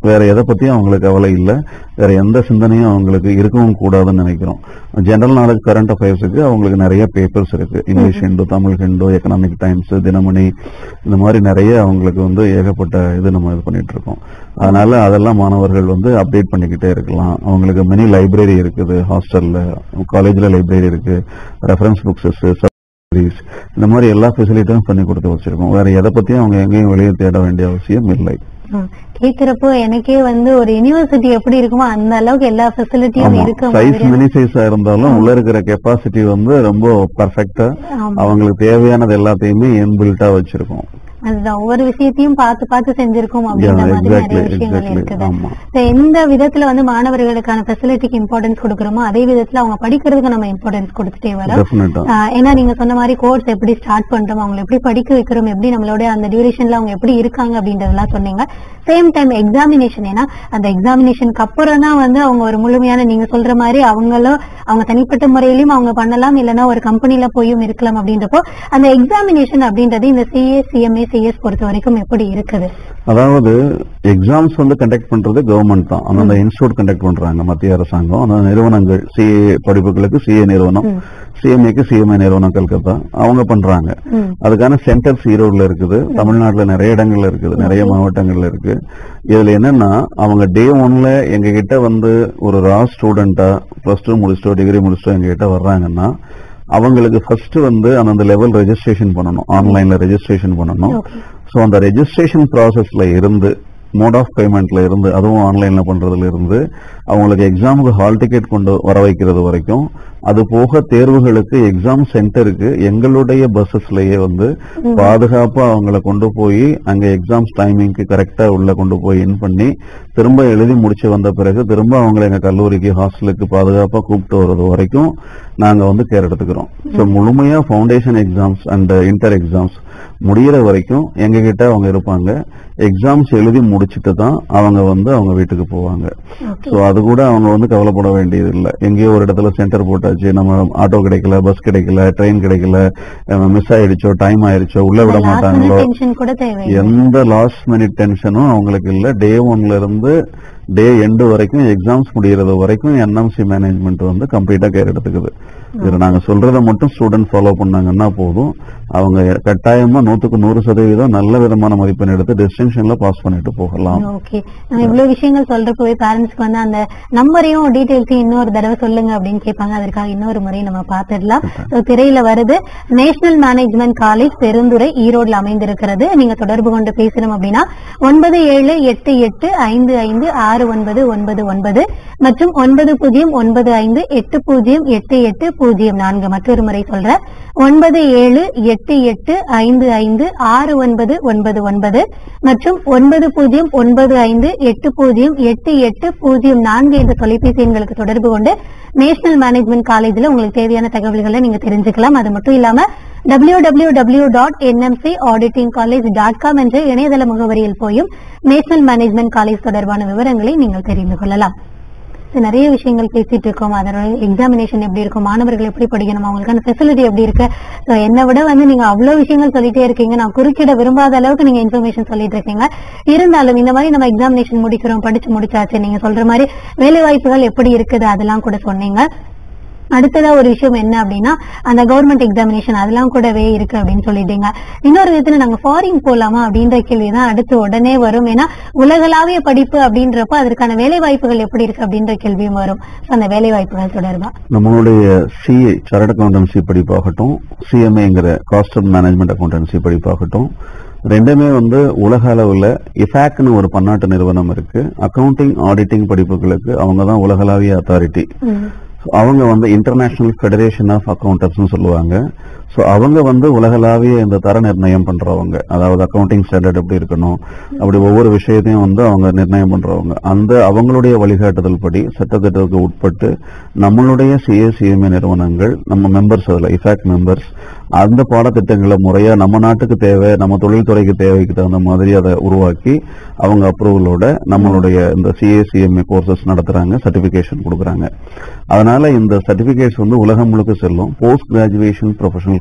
வேற எதை பத்தியும் அவங்களுக்கு கவலை இல்லை வேற எந்த சிந்தனையும் அவங்களுக்கு இருக்கவும் கூடாதுன்னு நினைக்கிறோம் ஜெனரல் நாலேஜ் கரண்ட் அஃபேர்ஸுக்கு அவங்களுக்கு நிறைய பேப்பர்ஸ் இருக்கு English Hindu Tamil Hindu economic times Dinamani இந்த மாதிரி நிறைய அவங்களுக்கு வந்து ஏகப்பட்ட இது நம்ம இது பண்ணிட்டு இருக்கோம் அதனால அதெல்லாம் மாணவர்கள் வந்து அப்டேட் பண்ணிக்கிட்டே இருக்கலாம் அவங்களுக்கு மினி லைப்ரரி இருக்குது ஹாஸ்டல்ல காலேஜ்ல லைப்ரரி இருக்கு ரெஃபரன்ஸ் புக்ஸஸ் libraries, இந்த மாதிரி எல்லா ஃபெசிலிட்டியும் பண்ணி கொடுத்து வச்சிருக்கோம் வேற எதை பத்தியும் அவங்க எங்கேயும் வெளியே தேட வேண்டிய அவசியம் இல்லை ம். கேக்குறப்போ எனக்கே வந்து ஒரு யூனிவர்சிட்டி எப்படி இருக்குமோ அந்த அளவுக்கு எல்லா ஃபெசிலிட்டியும் ஆமா இருக்க சைஸ் மாதிரி மினி சைஸா இருந்தாலும் உள்ள இருக்கிற கெப்பாசிட்டி வந்து ரொம்ப பர்ஃபெக்டா ஆமா. அவங்களுக்கு தேவையானது எல்லாத்தையுமே இன்பில்ட்டா வச்சிருக்கோம் அதுதான் ஒவ்வொரு விஷயத்தையும் பார்த்து பார்த்து செஞ்சிருக்கோம் அப்படின்ற Yeah, மாதிரி exactly, நிறைய விஷயங்கள் exactly. இருக்குது ஆமா. So, எந்த விதத்துல வந்து மாணவர்களுக்கான ஃபெசிலிட்டிக்கு இம்பார்ட்டன்ஸ் கொடுக்கறோமோ அதே விதத்துல அவங்க படிக்கிறதுக்கு நம்ம இம்பார்ட்டன்ஸ் கொடுத்துட்டே வரோம் டெஃபினட்டா ஆஹ் ஏன்னா நீங்க சொன்ன மாதிரி கோர்ஸ் எப்படி ஸ்டார்ட் பண்றோம் அவங்களை எப்படி படிக்க வைக்கிறோம் எப்படி நம்மளோட அந்த டியூரேஷன்ல அவங்க எப்படி இருக்காங்க அப்படின்றதெல்லாம் சொன்னீங்க சேம் டைம் எக்ஸாமினேஷன் ஏன்னா அந்த எக்ஸாமினேஷனுக்கு அப்புறம் தான் வந்து அவங்க ஒரு முழுமையான நீங்க சொல்ற மாதிரி அவங்களும் அவங்க தனிப்பட்ட முறையிலும் அவங்க பண்ணலாம் இல்லைன்னா ஒரு கம்பெனில போயும் இருக்கலாம் அப்படின்றப்போ அந்த எக்ஸாமினேஷன் அப்படின்றது இந்த சிஏ சிஎம்ஏ சிஎஸ் பொறுத்த வரைக்கும் எப்படி இருக்குது அதாவது எக்ஸாம்ஸ் வந்து கண்டக்ட் பண்றது கவர்மெண்ட் தான் அந்தந்த இன்ஸ்டியூட் கண்டக்ட் பண்றாங்க மத்திய அரசாங்கம் அந்த நிறுவனங்கள் சிஏ படிப்புகளுக்கு சிஏ நிறுவனம் சிஎம்ஏக்கு சிஎம்ஏ நிறுவனம் கல்கத்தா அவங்க பண்றாங்க ம். அதுக்கான சென்டர்ஸ் ஈரோடுல இருக்குது தமிழ்நாட்டுல நிறைய இடங்கள்ல இருக்குது நிறைய மாவட்டங்கள்ல இருக்கு இதுல என்னன்னா அவங்க டே ஒன்ல எங்க கிட்ட வந்து ஒரு ரா ஸ்டூடெண்டா பிளஸ் டூ முடிச்சிட்டோ டிகிரி முடிச்சிட்டோ எங்க கிட்ட வர்றாங்கன்னா அவங்களுக்கு ஃபர்ஸ்ட் வந்து அந்தந்த லெவல் ரெஜிஸ்ட்ரேஷன் பண்ணணும் ஆன்லைன்ல ரெஜிஸ்ட்ரேஷன் பண்ணணும் Okay. ஸோ அந்த ரெஜிஸ்ட்ரேஷன் ப்ராசஸ்ல இருந்து மோட் ஆஃப் பேமெண்ட்ல இருந்து அதுவும் ஆன்லைன்ல பண்றதுல இருந்து அவங்களுக்கு எக்ஸாமுக்கு ஹால் டிக்கெட் கொண்டு வர வைக்கிறது வரைக்கும் அது போக தேர்வுகளுக்கு எக்ஸாம் சென்டருக்கு எங்களுடைய பஸ்ஸஸ்லயே வந்து பாதுகாப்பா அவங்கள கொண்டு போய் அங்க எக்ஸாம்ஸ் டைமிங்க்கு கரெக்டா உள்ள கொண்டு போய் இன் பண்ணி திரும்ப எழுதி முடிச்சு வந்த பிறகு திரும்ப அவங்களை எங்க கல்லூரிக்கு ஹாஸ்டலுக்கு பாதுகாப்பா கூப்பிட்டு வர்றது வரைக்கும் நாங்க வந்து கேர் எடுத்துக்கிறோம் ஸோ முழுமையா foundation exams and inter exams முடியிற வரைக்கும் எங்க கிட்ட அவங்க இருப்பாங்க எக்ஸாம்ஸ் எழுதி முடிச்சிட்டு தான் அவங்க வந்து அவங்க வீட்டுக்கு போவாங்க ஸோ அது கூட அவங்க வந்து கவலைப்பட வேண்டியது இல்லை எங்கேயோ ஒரு இடத்துல சென்டர் போட்டாச்சு நம்ம ஆட்டோ கிடைக்கல பஸ் கிடைக்கல ட்ரெயின் கிடைக்கல மிஸ் ஆயிடுச்சோ டைம் ஆயிடுச்சோ உள்ள விட மாட்டாங்களோ டென்ஷன் கூட தேவை எந்த லாஸ்ட் மினிட் டென்ஷனும் அவங்களுக்கு இல்ல டே ஒன்ல இருந்து டே எண்டு வரைக்கும் எக்ஸாம்ஸ் முடியறது வரைக்கும் என்எம்சி மேனேஜ்மெண்ட் வந்து கம்ப்ளீட்டா கேர் எடுத்துக்குது இதுல நாங்க சொல்றத மட்டும் ஸ்டூடெண்ட் ஃபாலோ பண்ணாங்கன்னா போதும் அவங்க கட்டாயமா நூத்துக்கு நூறு சதவீதம் நல்ல விதமான மதிப்பெண் எடுத்து டிஸ்டிங்ஷன்ல பாஸ் பண்ணிட்டு போகலாம் ஓகே நம்ம இவ்வளவு விஷயங்கள் சொல்றப்பவே பேரண்ட்ஸ்க்கு வந்து அந்த நம்பரையும் டீடைல்ஸையும் இன்னொரு தடவை சொல்லுங்க அப்படின்னு கேட்பாங்க அதற்காக இன்னொரு முறை நம்ம பார்த்துடலாம் So, திரையில வருது நேஷனல் மேனேஜ்மெண்ட் காலேஜ் பெருந்துறை ஈரோட்ல அமைந்திருக்கிறது நீங்க தொடர்பு கொண்டு பேசணும் அப்படின்னா ஒன்பது ஏழு எட்டு எட்டு ஐந்து ஐந்து ஆறு ஒன்பது ஒன்பது ஒன்பது மற்றும் ஒன்பது பூஜ்ஜியம் ஒன்பது ஐந்து எட்டு பூஜ்ஜியம் எட்டு எட்டு பூஜ்ஜியம் நான்கு மற்றொரு முறை சொல்றேன் ஒன்பது ஏழு எட்டு எட்டு ஐந்து ஐந்து ஆறு ஒன்பது ஒன்பது ஒன்பது மற்றும் ஒன்பது பூஜ்ஜியம் ஒன்பது ஐந்து எட்டு பூஜ்ஜியம் எட்டு எட்டு பூஜ்ஜியம் நான்கு என்ற தொலைபேசி எண்களுக்கு தொடர்பு கொண்டு நேஷனல் மேனேஜ்மெண்ட் காலேஜ்ல உங்களுக்கு தேவையான தகவல்களை நீங்க தெரிஞ்சுக்கலாம் அது மட்டும் இல்லாம W W W dot NMC auditing college dot com என்ற இணையதள முகவரியில் போயும் நேஷனல் மேனேஜ்மெண்ட் காலேஜ் தொடர்பான விவரங்களை நீங்கள் தெரிந்து கொள்ளலாம் So, நிறைய விஷயங்கள் பேசிட்டு இருக்கோம் அதோட எக்ஸாமினேஷன் எப்படி இருக்கும் மாணவர்கள் எப்படி படிக்கணும் அவங்களுக்கான ஃபெசிலிட்டி எப்படி இருக்கு ஸோ என்னை விட வந்து நீங்க அவ்வளவு விஷயங்கள் சொல்லிட்டே இருக்கீங்க நான் குறுக்கிட விரும்பாத அளவுக்கு நீங்க இன்ஃபர்மேஷன் சொல்லிட்டு இருக்கீங்க இருந்தாலும் இந்த மாதிரி நம்ம எக்ஸாமினேஷன் முடிக்கிறோம் படிச்சு முடிச்சாச்சு நீங்க சொல்ற மாதிரி வேலை வாய்ப்புகள் எப்படி இருக்குது அதெல்லாம் கூட சொன்னீங்க அடுத்ததா ஒரு விஷயம் என்ன அப்படின்னா அந்த கவர்மெண்ட் எக்ஸாமினேஷன் அதெல்லாம் கூடவே இருக்கு அப்படின்னு சொல்லிட்டீங்க இன்னொரு விதத்துல நாங்க ஃபாரின் போலாமா அப்படின்ற கேள்வி தான் அடுத்து உடனே வரும் ஏன்னா உலகளாவிய படிப்பு அப்படின்றப்போ அதற்கான வேலை வாய்ப்புகள் எப்படி இருக்கு அப்படின்ற கேள்வியும் வரும் So, அந்த வேலை வாய்ப்புகள் தொடர்பா நம்மளுடைய சிஏ சார்ட் அக்கௌண்டன்சி படிப்பாகட்டும் சிஎம்ஏங்கிற காஸ்ட் ஆஃப் மேனேஜ்மெண்ட் அக்கௌண்டன்சி படிப்பாகட்டும் ரெண்டுமே வந்து உலக அளவுல இஃபாக்னு ஒரு பன்னாட்டு நிறுவனம் இருக்கு அக்கவுண்டிங் ஆடிட்டிங் படிப்புகளுக்கு அவங்க தான் உலகளாவிய அத்தாரிட்டி அவங்க வந்து இன்டர்நேஷனல் ஃபெடரேஷன் ஆஃப் அக்கௌண்டன்ட்ஸ் சொல்லுவாங்க ஸோ அவங்க வந்து உலகளாவிய இந்த தர நிர்ணயம் பண்றவங்க அதாவது அக்கவுண்டிங் ஸ்டாண்டர்ட் எப்படி இருக்கணும் அப்படி ஒவ்வொரு விஷயத்தையும் வந்து அவங்க நிர்ணயம் பண்றவங்க அந்த அவங்களுடைய வழிகாட்டுதல் படி சட்டத்திட்டத்துக்கு உட்பட்டு நம்மளுடைய சிஏசிஎம்ஏ நிறுவனங்கள் நம்ம மெம்பர்ஸ் அதுல இஃபாக்ட் மெம்பர்ஸ் அந்த பாடத்திட்டங்களை முறையா நம்ம நாட்டுக்கு தேவை நம்ம தொழில்துறைக்கு தேவைக்கு தகுந்த மாதிரி அதை உருவாக்கி அவங்க அப்ரூவலோட நம்மளுடைய இந்த சிஏசிஎம்ஏ கோர்சஸ் நடத்துறாங்க சர்டிபிகேஷன் கொடுக்குறாங்க அதனால இந்த சர்டிபிகேட்ஸ் வந்து உலகம் முழுக்க செல்லும் போஸ்ட் கிராஜுவேஷன் ப்ரொஃபஷனல்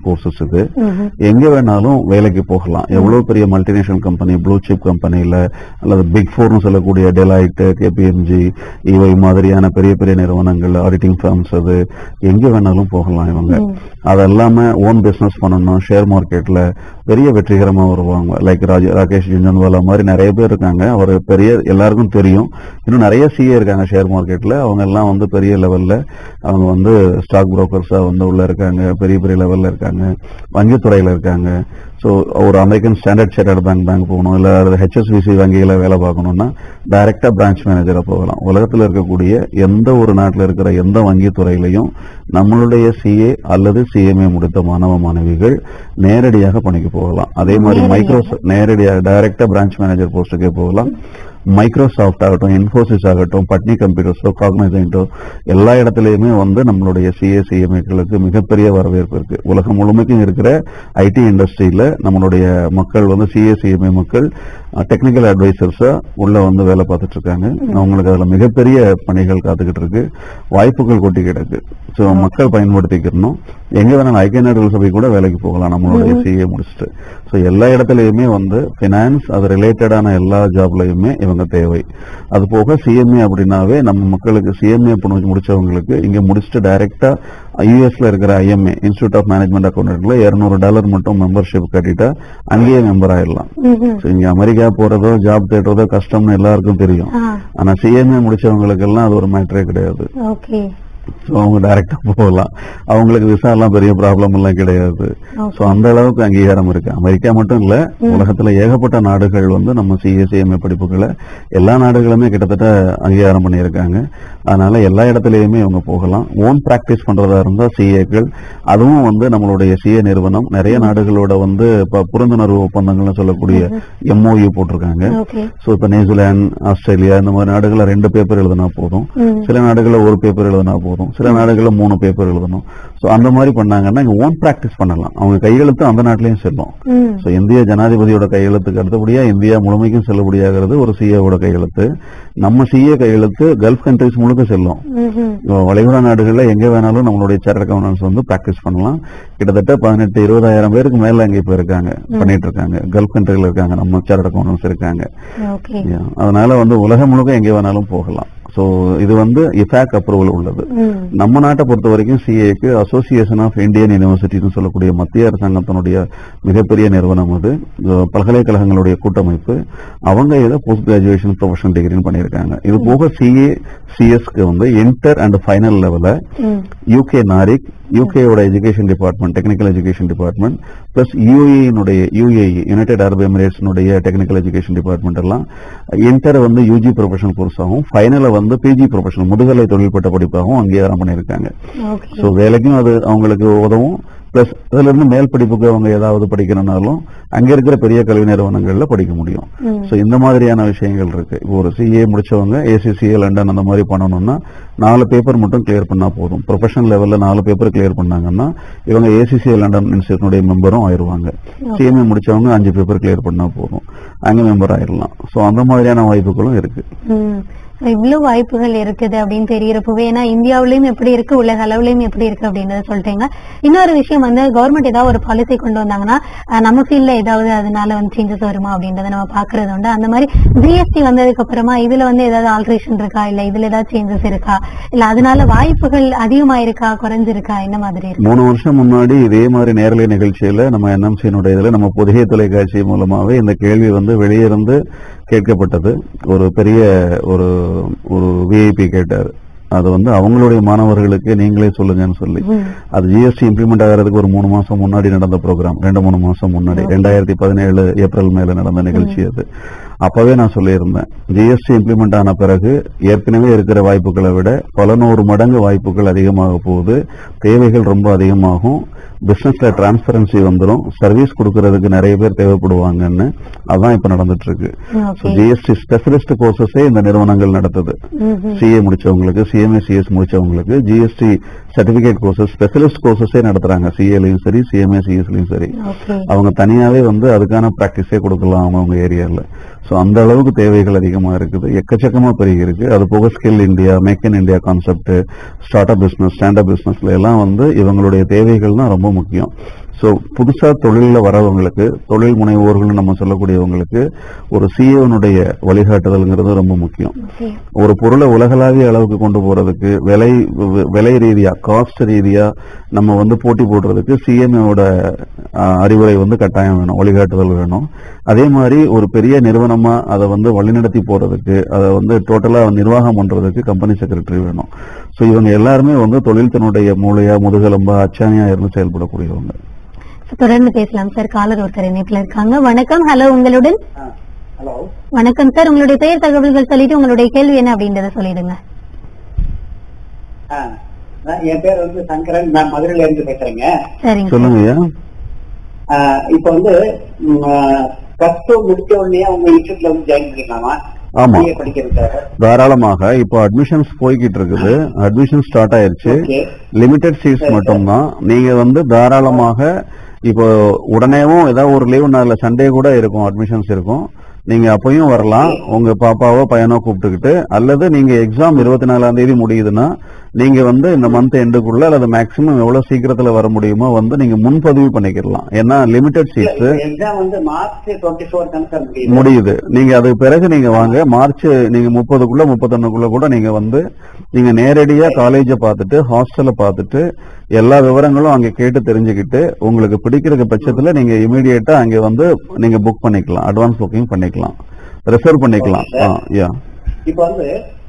கோர்சஸ் இது ம்ஹும். எங்க வேணாலும் வேலைக்கு போகலாம் எவ்வளவு பெரிய மல்டிநேஷனல் கம்பெனி ப்ளூ சிப் கம்பெனில அல்லது பிக் ஃபோர்னு சொல்லக்கூடிய டெலைட் கேபிஎம்ஜி இவை மாதிரியான பெரிய பெரிய நிறுவனங்கள் ஆடிட்டிங் ஃபர்ம்ஸ் அது எங்க வேணாலும் போகலாம் இவங்க அது இல்லாம ஓன் பிசினஸ் பண்ணணும் ஷேர் மார்க்கெட்ல பெரிய வெற்றிகரமா வருவாங்க லைக் ராஜ ராகேஷ் ஜுஞ்சன்வாலா மாதிரி நிறைய பேர் இருக்காங்க அவர் பெரிய எல்லாருக்கும் தெரியும் இன்னும் நிறைய சிஏ இருக்காங்க ஷேர் மார்க்கெட்ல அவங்க எல்லாம் வந்து பெரிய லெவல்ல அவங்க வந்து ஸ்டாக் புரோக்கர்ஸா வந்து உள்ள இருக்காங்க பெரிய பெரிய லெவல்ல இருக்காங்க வங்கித்துறையில இருக்காங்க ஸோ ஒரு American standard chartered bank bank போகணும் இல்ல ஹெச்எஸ்பிசி வங்கியில வேலை பார்க்கணும்னா டைரக்டா பிரான்ச் மேனேஜரா போகலாம் உலகத்துல இருக்கக்கூடிய எந்த ஒரு நாட்டில் இருக்கிற எந்த வங்கி துறையிலையும் நம்மளுடைய சிஏ அல்லது சிஎம்ஏ முடித்த மாணவ மாணவிகள் நேரடியாக பணிக்கு போகலாம் அதே மாதிரி மைக்ரோ நேரடியாக டைரக்டா பிரான்ச் மேனேஜர் போஸ்ட்டுக்கே போகலாம் மைக்ரோசாஃப்ட் ஆகட்டும் இன்ஃபோசிஸ் ஆகட்டும் பட்னி கம்ப்யூட்டர்ஸோ காக்னைசைண்டோ எல்லா இடத்துலயுமே வந்து நம்மளுடைய சிஏ சிஎம்ஏக்களுக்கு மிகப்பெரிய வரவேற்பு இருக்கு உலகம் முழுமைக்கும் இருக்கிற ஐடி இண்டஸ்ட்ரியில நம்மளுடைய மக்கள் வந்து சிஏ சிஎம்ஏ மக்கள் டெக்னிக்கல் அட்வைசர்ஸா உள்ள வந்து வேலை பார்த்துட்டு இருக்காங்க அவங்களுக்கு அதுல மிகப்பெரிய பணிகள் காத்துக்கிட்டு இருக்கு வாய்ப்புகள் கொட்டி கிடக்கு ஸோ மக்கள் பயன்படுத்திக்கணும் எங்க வேணாலும் ஐக்கிய நாடுகள் சபை கூட வேலைக்கு போகலாம் நம்மளுடைய சிஏ முடிச்சுட்டு ஸோ எல்லா இடத்துலயுமே வந்து பினான்ஸ் அது ரிலேட்டடான எல்லா ஜாப்லயுமே இவங்க தேவை அது போக சிஎம்ஏ அப்படின்னாவே நம்ம மக்களுக்கு சிஎம்ஏ முடிச்சவங்களுக்கு இங்க முடிச்சுட்டு டைரக்டா யூஎஸ்ல இருக்கிற ஐஎம்ஏ இன்ஸ்டியூட் ஆஃப் மேனேஜ்மெண்ட் அக்கௌண்டன்ட்ல இருநூறு டாலர் மட்டும் மெம்பர்ஷிப் கட்டிட்டா அங்கேயே மெம்பர் ஆயிடலாம் ம்ஹும். So, இங்க அமெரிக்கா போறதோ ஜாப் தேடுறதோ கஷ்டம்னு எல்லாருக்கும் தெரியும் ஆ, ஆனா சிஎம்ஏ முடிச்சவங்களுக்கு எல்லாம் அது ஒரு மேட்டரே கிடையாது ஓகே So, அவங்க டைரக்டா போகலாம் அவங்களுக்கு விசா எல்லாம் பெரிய ப்ராப்ளம் எல்லாம் கிடையாது Okay. சோ அந்த அளவுக்கு அங்கீகாரம் இருக்கு அமெரிக்கா மட்டும் இல்ல உலகத்துல ஏகப்பட்ட நாடுகள் வந்து நம்ம சிஎஸ்சிஎம்ஏ படிப்புகளை எல்லா நாடுகளுமே கிட்டத்தட்ட அங்கீகாரம் பண்ணியிருக்காங்க அதனால எல்லா இடத்துலயுமே இவங்க போகலாம் ஓன் பிராக்டிஸ் பண்றதா இருந்தா சிஏக்கள் அதுவும் வந்து நம்மளுடைய சிஏ நிறுவனம் நிறைய நாடுகளோட வந்து இப்ப புரிந்துணர்வு ஒப்பந்தங்கள்னு சொல்லக்கூடிய எம்ஓயு போட்டிருக்காங்க ஓகே சோ இப்ப நியூசிலாந்து ஆஸ்திரேலியா இந்த மாதிரி நாடுகள்ல ரெண்டு பேப்பர் எழுதினா போதும் ம். சில நாடுகள்ல ஒரு பேப்பர் எழுதினா போதும் சில நாடுகள்ல மூணு பேப்பர் எழுதணும் சோ அந்த மாதிரி பண்ணாங்கன்னா இங்க ஓன் பிராக்டிஸ் பண்ணலாம் அவங்க கையெழுத்து அந்த நாட்டிலயும் செல்லும் ம் சோ இந்திய ஜனாதிபதியோட கையெழுத்துக்கு அடுத்தபடியா இந்தியா முழுமைக்கும் செல்லுபடியாகிறது ஒரு சிஏவோட கையெழுத்து நம்ம சிஏ கையெழுத்து கல்ஃப் கண்ட்ரிஸ் முழுக்க செல்லும் ம்ஹும். இப்போ வளைகுடா நாடுகள்ல எங்க வேணாலும் நம்மளுடைய சார்ட் அக்கௌண்டன்ஸ் வந்து பிராக்டிஸ் பண்ணலாம் கிட்டத்தட்ட பதினெட்டு இருபதாயிரம் பேருக்கு மேல அங்க இப்ப இருக்காங்க பண்ணிட்டு இருக்காங்க கல்ஃப் கண்ட்ரில இருக்காங்க நம்ம சார்ட் அக்கௌண்டன்ஸ் இருக்காங்க ஓகே Yeah. அதனால வந்து உலகம் முழுக்க எங்க வேணாலும் போகலாம் சோ இது வந்து இஃபேக் அப்ரூவல் உள்ளது ம் நம்ம நாட்டை பொறுத்த வரைக்கும் சிஏக்கு அசோசியேஷன் ஆஃப் இந்தியன் யூனிவர்சிட்டின்னு சொல்லக்கூடிய மத்திய அரசாங்கத்தினுடைய மிகப்பெரிய நிறுவனம் அது இது பல்கலைக்கழகங்களுடைய கூட்டமைப்பு அவங்க இதை போஸ்ட் கிராஜுவேஷன் ப்ரொஃபஷனல் டிகிரின்னு பண்ணியிருக்காங்க இது போக சிஏ சிஎஸ்க்கு வந்து இன்டர் அண்ட் ஃபைனல் லெவல ம் யூகே நாரிக் யூகேயோட education department technical education department plus யூஏனுடைய யூஏஇ யுனைடெட் அரபு எமிரேட்ஸ்னுடைய டெக்னிக்கல் எஜுகேஷன் டிபார்ட்மெண்ட் எல்லாம் இன்டர் வந்து யூஜி ப்ரொஃபஷனல் கோர்ஸாகவும் ஃபைனலை வந்து பிஜி ப்ரொஃபஷனல் முதுகலை தொழில்பட்ட படிப்பாகவும் அங்கீகாரம் பண்ணியிருக்காங்க ஓகே ஸோ வேலைக்கும் அது அவங்களுக்கு உதவும் பிளஸ் அதுல இருந்து மேல் படிப்புக்கு அவங்க ஏதாவது படிக்கணும்னாலும் அங்க இருக்கிற பெரிய கல்வி நிறுவனங்கள்ல படிக்க முடியும் ம். சோ இந்த மாதிரியான விஷயங்கள் இருக்கு இப்போ ஒரு சிஏ முடிச்சவங்க ஏசிசிஏ லண்டன் அந்த மாதிரி பண்ணணும்னா நாலு பேப்பர் மட்டும் கிளியர் பண்ணா போதும் ப்ரொஃபஷனல் லெவல்ல நாலு பேப்பர் கிளியர் பண்ணாங்கன்னா இவங்க ஏசிசிஏ லண்டன் இன்ஸ்டியூட்னுடைய மெம்பரும் ஆயிருவாங்க சிஎம்ஏ முடிச்சவங்க அஞ்சு பேப்பர் கிளியர் பண்ணா போதும் அங்க மெம்பர் ஆயிரலாம் சோ அந்த மாதிரியான வாய்ப்புகளும் இருக்கு ம் இவ்வளவு வாய்ப்புகள் இருக்குது அப்படின்னு தெரியறப்பவே ஏன்னா இந்தியாவிலயும் எப்படி இருக்கு உலக அளவுலயும் எப்படி இருக்கு அப்படின்றத சொல்லிட்டீங்க இன்னொரு விஷயம் வந்து கவர்மெண்ட் ஏதாவது ஒரு பாலிசி கொண்டு வந்தாங்கன்னா அஹ், நம்ம ஃபீல்ட்ல ஏதாவது அதனால வந்து சேஞ்சஸ் வருமா அப்படின்றத நம்ம பாக்குறது உண்டு அந்த மாதிரி ஜிஎஸ்டி வந்ததுக்கு அப்புறமா இதுல வந்து ஏதாவது ஆல்ட்ரேஷன் இருக்கா இல்ல இதுல ஏதாவது சேஞ்சஸ் இருக்கா இல்ல அதனால வாய்ப்புகள் அதிகமாயிருக்கா குறைஞ்சிருக்கா என்ன மாதிரி இருக்கு மூணு வருஷம் முன்னாடி இதே மாதிரி நேரலை நிகழ்ச்சியில நம்ம என்எம்சியினுடைய இதுல நம்ம புதிய தொலைக்காட்சி மூலமாவே இந்த கேள்வி வந்து வெளியே இருந்து கேட்கப்பட்டது ஒரு பெரிய ஒரு ஒரு விஐபி கேட்டார் அது வந்து அவங்களுடைய மாணவர்களுக்கு நீங்களே சொல்லுங்கன்னு சொல்லி அது ஜிஎஸ்டி இம்ப்ளிமெண்ட் ஆகிறதுக்கு ஒரு மூணு மாசம் முன்னாடி நடந்த ப்ரோக்ராம் ரெண்டு மூணு மாசம் முன்னாடி ரெண்டாயிரத்தி பதினேழு ஏப்ரல் மேல நடந்த நிகழ்ச்சி அது அப்பவே நான் சொல்லியிருந்தேன் ஜிஎஸ்டி இம்ப்ளிமெண்ட் ஆன பிறகு ஏற்கனவே இருக்கிற வாய்ப்புகளை விட பல நூறு மடங்கு வாய்ப்புகள் அதிகமாக போகுது தேவைகள் ரொம்ப அதிகமாகும் பிசினஸ்ல டிரான்ஸ்பரன்சி வந்துடும் சர்வீஸ் கொடுக்கறதுக்கு நிறைய பேர் தேவைப்படுவாங்கன்னு அதான் இப்ப நடந்துட்டு இருக்கு ஓகே ஜிஎஸ்டி ஸ்பெஷலிஸ்ட் கோர்சஸே இந்த நிறுவனங்கள் நடத்துது சிஏ முடிச்சவங்களுக்கு சிஎம்ஏ சிஎஸ் முடிச்சவங்களுக்கு ஜிஎஸ்டி சர்டிபிகேட் கோர்சஸ் ஸ்பெஷலிஸ்ட் கோர்சஸே நடத்துறாங்க சிஏலையும் சரி சிஎம்ஏ சிஎஸ்லயும் சரி ஓகே அவங்க தனியாவே வந்து அதுக்கான பிராக்டிஸே கொடுக்கலாம் அவங்க அவங்க ஏரியால சோ அந்த அளவுக்கு தேவைகள் அதிகமா இருக்குது எக்கச்சக்கமா பெருகி இருக்கு அது போக skill India make in India concept start up business stand up பிசினஸ்ல எல்லாம் வந்து இவங்களுடைய தேவைகள் தான் ரொம்ப முக்கியம் ஸோ புதுசா தொழில வரவங்களுக்கு தொழில் முனைவோர்கள் நம்ம சொல்லக்கூடியவங்களுக்கு ஒரு சிஏனுடைய வழிகாட்டுதல்ங்கிறது ரொம்ப முக்கியம் ஒரு பொருளை உலகளாவிய அளவுக்கு கொண்டு போறதுக்கு விலை வி- விலை ரீதியா காஸ்ட் ரீதியா நம்ம வந்து போட்டி போடுறதுக்கு சிஎம்ஏவோட அறிவுரை வந்து கட்டாயம் வேணும் வழிகாட்டுதல் வேணும் அதே மாதிரி ஒரு பெரிய நிறுவனமா அதை வந்து வழிநடத்தி போறதுக்கு அதை வந்து டோட்டலா நிர்வாகம் பண்றதுக்கு கம்பெனி செக்ரட்டரி வேணும் ஸோ இவங்க எல்லாருமே வந்து தொழில் தன்னுடைய மூளையா முதுகெலும்பா அச்சாணியா இருந்து செயல்படக்கூடியவங்க தொடர்ந்து பேசலாம் சார் காலர் ஒருத்தர் இணைப்புல இருக்காங்க வணக்கம் ஹலோ உங்களுடன் ஹலோ வணக்கம் சார் உங்களுடைய பெயர் தகவல்கள் சொல்லிட்டு உங்களுடைய கேள்வி என்ன அப்படின்றத சொல்லிடுங்க என் பேர் வந்து சங்கரன் நான் மதுரையில இருந்து பேசுறேங்க சரிங்க சார். சொல்லுங்க ஐயா ஆஹ் இப்ப வந்து பிளஸ் டூ முடிச்ச உடனே உங்க இன்ஸ்டியூட்ல வந்து ஜாயின் பண்ணிக்கலாமா ஆமா BA படிக்கிறதுக்காக தாராளமாக இப்போ அட்மிஷன்ஸ் போய்கிட்டு இருக்குது அட்மிஷன் ஸ்டார்ட் ஆயிருச்சு ஓகே லிமிடெட் சீட்ஸ் மட்டும்தான் நீங்க வந்து தாராளமாக இப்போ உடனேவும் ஏதாவது ஒரு லீவு நாள்ல சண்டே கூட இருக்கும் அட்மிஷன்ஸ் இருக்கும் நீங்க அப்பயும் வரலாம் உங்க பாப்பாவோ பையனோ கூப்பிட்டுக்கிட்டு அல்லது நீங்க எக்ஸாம் இருபத்தி நாலாம் தேதி முடியுதுன்னா நீங்க வந்து இந்த மந்த் எண்டுக்குள்ள அல்லது மேக்சிமம் எவ்வளவு சீக்கிரத்துல வர முடியுமோ வந்து நீங்க முன்பதிவு பண்ணிக்கலாம் ஏன்னா லிமிடெட் சீட்ஸ் எக்ஸாம் வந்து மார்ச் டுவெண்ட்டி ஃபோர் தானே சார் முடியுது முடியுது நீங்க அதுக்கு பிறகு நீங்க வாங்க மார்ச் நீங்க முப்பதுக்குள்ள முப்பத்தொன்னுக்குள்ள கூட நீங்க வந்து நீங்க நேரடியா காலேஜ பார்த்துட்டு ஹாஸ்டலை பார்த்துட்டு எல்லா விவரங்களும் அங்க கேட்டு தெரிஞ்சுக்கிட்டு உங்களுக்கு பிடிக்கிற பட்சத்துல நீங்க இமீடியட்டா அங்க வந்து நீங்க புக் பண்ணிக்கலாம் அட்வான்ஸ் புக்கிங் பண்ணிக்கலாம் ரிசர்வ் பண்ணிக்கலாம் Okay, sir. யா இப்ப வந்து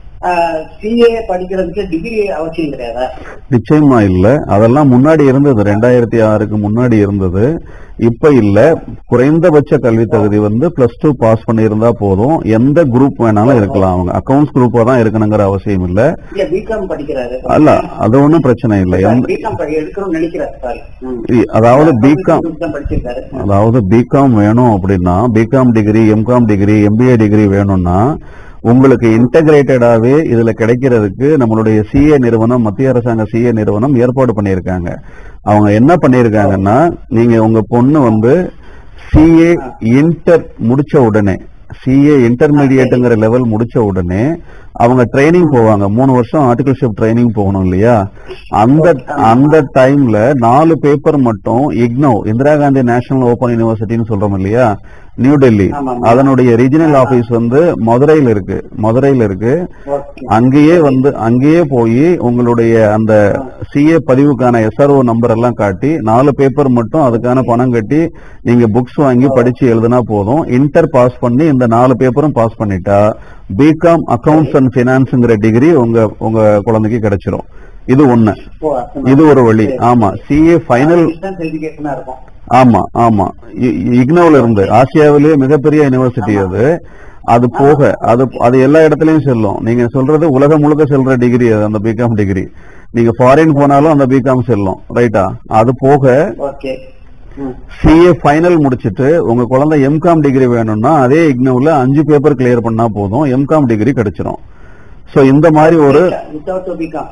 சிஏ படிக்கிறதுக்கு டிகிரி அவசியம் கிடையாதா நிச்சயமா இல்ல அதெல்லாம் முன்னாடி இருந்தது ரெண்டாயிரத்தி ஆறுக்கு முன்னாடி இருந்தது இப்ப இல்ல குறைந்தபட்ச கல்வி தகுதி வந்து பிளஸ் டூ பாஸ் பண்ணியிருந்தா போதும் எந்த குரூப் வேணாலும் இருக்கலாம் அவங்க அக்கவுண்ட்ஸ் குரூப்பா தான் இருக்கணுங்கிற அவசியம் இல்ல இல்ல பிகாம் படிக்கிறாரு அல்ல அது ஒண்ணும் பிரச்சனை இல்லை எந்த- பிகாம் எடுக்கணும்னு நினைக்கிறாரு சாரி இ- அதாவது பிகாம் தான் படிச்சிருக்காரு அதாவது பிகாம் வேணும் அப்படின்னா BCom degree MCom degree MBA degree வேணும்னா உங்களுக்கு இன்டகிரேட்டடாவே இதுல கிடைக்கிறதுக்கு நம்மளுடைய சிஏ நிறுவனம் மத்திய அரசாங்க சிஏ நிறுவனம் ஏற்பாடு பண்ணியிருக்காங்க அவங்க என்ன பண்ணியிருக்காங்கன்னா நீங்க உங்க பொண்ணு வந்து சிஏ இன்டர் முடிச்ச உடனே சிஏ இன்டர்மீடியேட்டுங்கிற லெவல் முடிச்ச உடனே அவங்க ட்ரைனிங் போவாங்க மூணு வருஷம் ஆர்டிகல்ஷிப் ட்ரைனிங் போகணும் இல்லையா அந்த அந்த டைம்ல நாலு பேப்பர் மட்டும் இக்னோ இந்திரா காந்தி நேஷனல் ஓபன் யூனிவர்சிட்டின்னு சொல்றோம் இல்லையா நியூ டெல்லி ஆமாம். அதனுடைய ரீஜனல் ஆபீஸ் வந்து மதுரையில் இருக்கு மதுரையில் இருக்கு ஓகே அங்கேயே வந்து அங்கேயே போய் உங்களுடைய அந்த சிஏ பதிவுக்கான எஸ்ஆர்ஓ நம்பர் எல்லாம் காட்டி நாலு பேப்பர் மட்டும் அதுக்கான பணம் கட்டி நீங்க புக்ஸ் வாங்கி படிச்சு எழுதுனா போதும் இன்டர் பாஸ் பண்ணி இந்த நாலு பேப்பரும் பாஸ் பண்ணிட்டா பிகாம் அக்கவுண்ட்ஸ் அண்ட் பினான்ஸ்ங்கிற டிகிரி உங்க உங்க குழந்தைக்கு கிடைச்சிரும் இது ஒண்ணு ஓ, அர்த்தமா. இது ஒரு வழி ஆமா சிஏ ஃபைனல் டிஸ்டன்ஸ் எஜுகேஷனா இருக்கும் ஆமா ஆமா இ- இக்னோல இருந்து ஆசியாவிலேயே மிகப்பெரிய யூனிவர்சிட்டி அது அது போக அது அது எல்லா இடத்துலயும் செல்லும் நீங்க சொல்றது உலகம் முழுக்க செல்ற டிகிரி அது அந்த பிகாம் டிகிரி நீங்க ஃபாரின் போனாலும் அந்த பிகாம் செல்லும் ரைட்டா அது போக ஓகே ம். சிஏ ஃபைனல் முடிச்சிட்டு உங்க குழந்தை எம்காம் டிகிரி வேணும்னா அதே இக்னோல அஞ்சு பேப்பர் கிளியர் பண்ணா போதும் எம்காம் டிகிரி கிடைச்சிரும் சோ இந்த மாதிரி ஒரு without a BCom.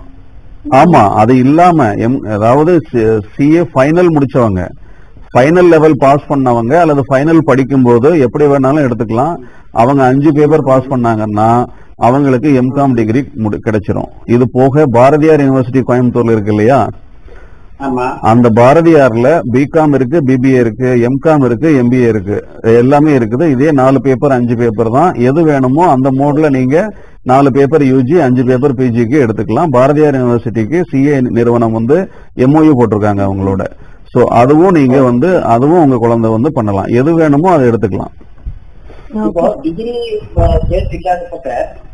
ஆமா அது இல்லாம எம் அதாவது சிஏ ஃபைனல் முடிச்சவங்க ஃபைனல் லெவல் பாஸ் பண்ணவங்க அல்லது ஃபைனல் படிக்கும்போது எப்படி வேணாலும் எடுத்துக்கலாம் அவங்க அஞ்சு பேப்பர் பாஸ் பண்ணாங்கன்னா அவங்களுக்கு எம்காம் டிகிரி கிடைச்சிரும் இது போக பாரதியார் யூனிவர்சிட்டி கோயம்புத்தூர்ல இருக்கு இல்லையா ஆமா அந்த பாரதியார்ல பிகாம் இருக்கு பிபிஏ இருக்கு எம்காம் இருக்கு எம்பிஏ இருக்கு எல்லாமே இருக்குது இதே நாலு பேப்பர் அஞ்சு பேப்பர் தான் எது வேணுமோ அந்த மோட்ல நீங்க நாலு பேப்பர் யூஜி அஞ்சு பேப்பர் பிஜிக்கு எடுத்துக்கலாம் பாரதியார் யூனிவர்சிட்டிக்கு சிஏ நிறுவனம் வந்து எம்ஓயு போட்டிருக்காங்க அவங்களோட சோ அதுவும் நீங்க வந்து அதுவும் உங்க குழந்தை வந்து பண்ணலாம் எது வேணுமோ அதை எடுத்துக்கலாம் இப்போ டிகிரி பேஸ் இல்லாதப்பட்ட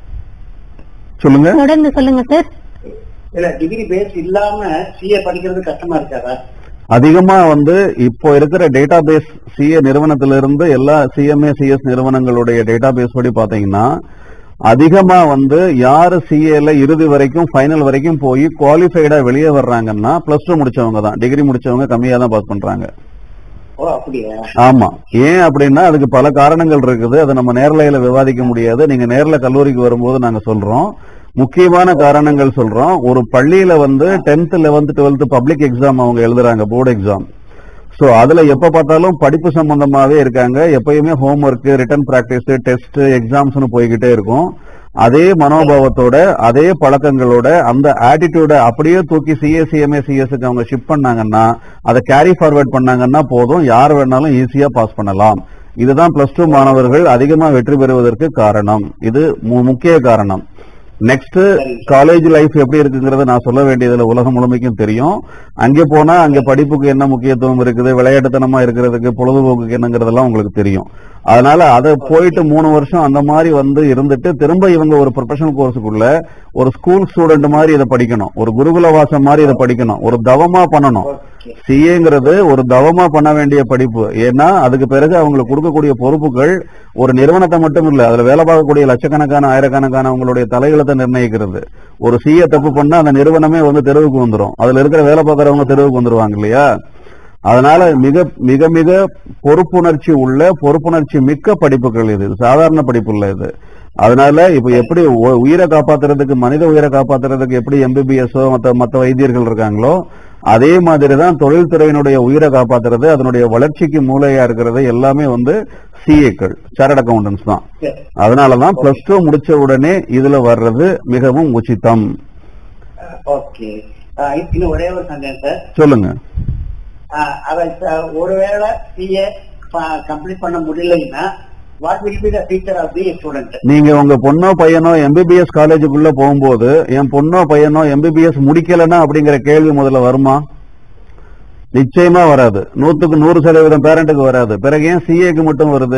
சொல்லுங்க தொடர்ந்து சொல்லுங்க சார் இல்ல டிகிரி பேஸ் இல்லாம சிஏ படிக்கிறது கஷ்டமா இருக்காதா அதிகமா வந்து இப்போ இருக்கிற டேட்டா பேஸ் சிஏ நிறுவனத்திலிருந்து எல்லா சிஎம்ஏ சிஎஸ் நிறுவனங்களுடைய டேட்டா பேஸ் படி பாத்தீங்கன்னா அதிகமா வந்து யாரு சிஏல இறுதி வரைக்கும் ஃபைனல் வரைக்கும் போய் குவாலிஃபைடா வெளியே வர்றாங்கன்னா பிளஸ் டூ முடிச்சவங்க தான் டிகிரி முடிச்சவங்க கம்மியா தான் பாஸ் பண்றாங்க ஓ அப்படியா ஆமா ஏன் அப்படின்னா அதுக்கு பல காரணங்கள் இருக்குது அதை நம்ம நேர்லையில விவாதிக்க முடியாது நீங்க நேர்ல கல்லூரிக்கு வரும்போது நாங்க சொல்றோம் முக்கியமான காரணங்கள் சொல்றோம் ஒரு பள்ளியில வந்து tenth eleventh twelfth public exam அவங்க எழுதுறாங்க போர்டு எக்ஸாம் சோ அதுல எப்ப பார்த்தாலும் படிப்பு சம்பந்தமாவே இருக்காங்க எப்பயுமே ஹோம்ஒர்க் ரிட்டன் பிராக்டிஸ் டெஸ்ட் எக்ஸாம்ஸ்னு போய்கிட்டே இருக்கும் அதே மனோபாவத்தோட அதே பழக்கங்களோட அந்த ஆட்டிடியூட அப்படியே தூக்கி சிஎஸ்சிஎம்ஏ சிஎஸ்க்கு அவங்க ஷிஃப்ட் பண்ணாங்கன்னா அதை கேரி ஃபார்வர்ட் பண்ணாங்கன்னா போதும் யார் வேணாலும் ஈஸியா பாஸ் பண்ணலாம் இதுதான் பிளஸ் டூ மாணவர்கள் அதிகமா வெற்றி பெறுவதற்கு காரணம் இது மு- முக்கிய காரணம் நெக்ஸ்ட் காலேஜ் லைஃப் எப்படி இருக்குங்கிறத நான் சொல்ல வேண்டியதுல உலகம் முழுமைக்கும் தெரியும் அங்கே போனா அங்க படிப்புக்கு என்ன முக்கியத்துவம் இருக்குது விளையாட்டுத்தனமா இருக்கிறதுக்கு பொழுதுபோக்குக்கு என்னங்கிறதெல்லாம் உங்களுக்கு தெரியும் அதனால அதை போயிட்டு மூணு வருஷம் அந்த மாதிரி வந்து இருந்துட்டு திரும்ப இவங்க ஒரு ப்ரொஃபஷனல் கோர்ஸுக்குள்ள ஒரு ஸ்கூல் ஸ்டூடெண்ட் மாதிரி இதை படிக்கணும் ஒரு குருகுல வாசம் மாதிரி இதை படிக்கணும் ஒரு தவமா பண்ணணும் சிஏங்கிறது ஒரு தவமா பண்ண வேண்டிய படிப்பு ஏன்னா அதுக்கு பிறகு அவங்களுக்கு கொடுக்கக்கூடிய பொறுப்புகள் ஒரு நிறுவனத்தை மட்டும் இல்ல அதுல வேலை பார்க்கக்கூடிய லட்சக்கணக்கான ஆயிரக்கணக்கான அவங்களுடைய தலைகளத்தை நிர்ணயிக்கிறது ஒரு சிஏ தப்பு பண்ணா அந்த நிறுவனமே வந்து தெருவுக்கு வந்துரும் அதுல இருக்கிற வேலை பார்க்கறவங்க தெருவுக்கு வந்துருவாங்க இல்லையா அதனால மிக மிக மிக பொறுப்புணர்ச்சி உள்ள பொறுப்புணர்ச்சி மிக்க படிப்புகள் இது இது சாதாரண படிப்பு இல்ல இது அதனால இப்ப எப்படி உ- உயிரை காப்பாத்துறதுக்கு மனித உயிரை காப்பாத்துறதுக்கு எப்படி எம்பிபிஎஸ்ஓ மத்த மத்த வைத்தியர்கள் இருக்காங்களோ அதே மாதிரி தான் தொழில்துறையினுடைய உயிரை காப்பாத்துறது அதனுடைய வளர்ச்சிக்கு மூளையா இருக்கிறது எல்லாமே வந்து சிஏக்கள் சார்ட் அக்கௌண்டன்ஸ் தான் அதனாலதான் பிளஸ் டூ முடிச்ச உடனே இதுல வர்றது மிகவும் உச்சிதம் ஓகே இன்னும் ஒரே ஒரு சந்தேகம் சார் சொல்லுங்க ஆஹ் அவன் ச- ஒருவேளை சிஏ கம்ப்ளீட் பண்ண முடியலைன்னா what will be the future of the student நீங்க உங்க பொண்ணோ பையனோ எம்பிபிஎஸ் காலேஜுக்குள்ள போகும்போது என் பொண்ணோ பையனோ எம்பிபிஎஸ் முடிக்கலன்னா அப்படிங்கிற கேள்வி முதல்ல வருமா நிச்சயமா வராது நூத்துக்கு நூறு சதவீதம் பேரண்ட்டுக்கு வராது பிறகு ஏன் சிஏக்கு மட்டும் வருது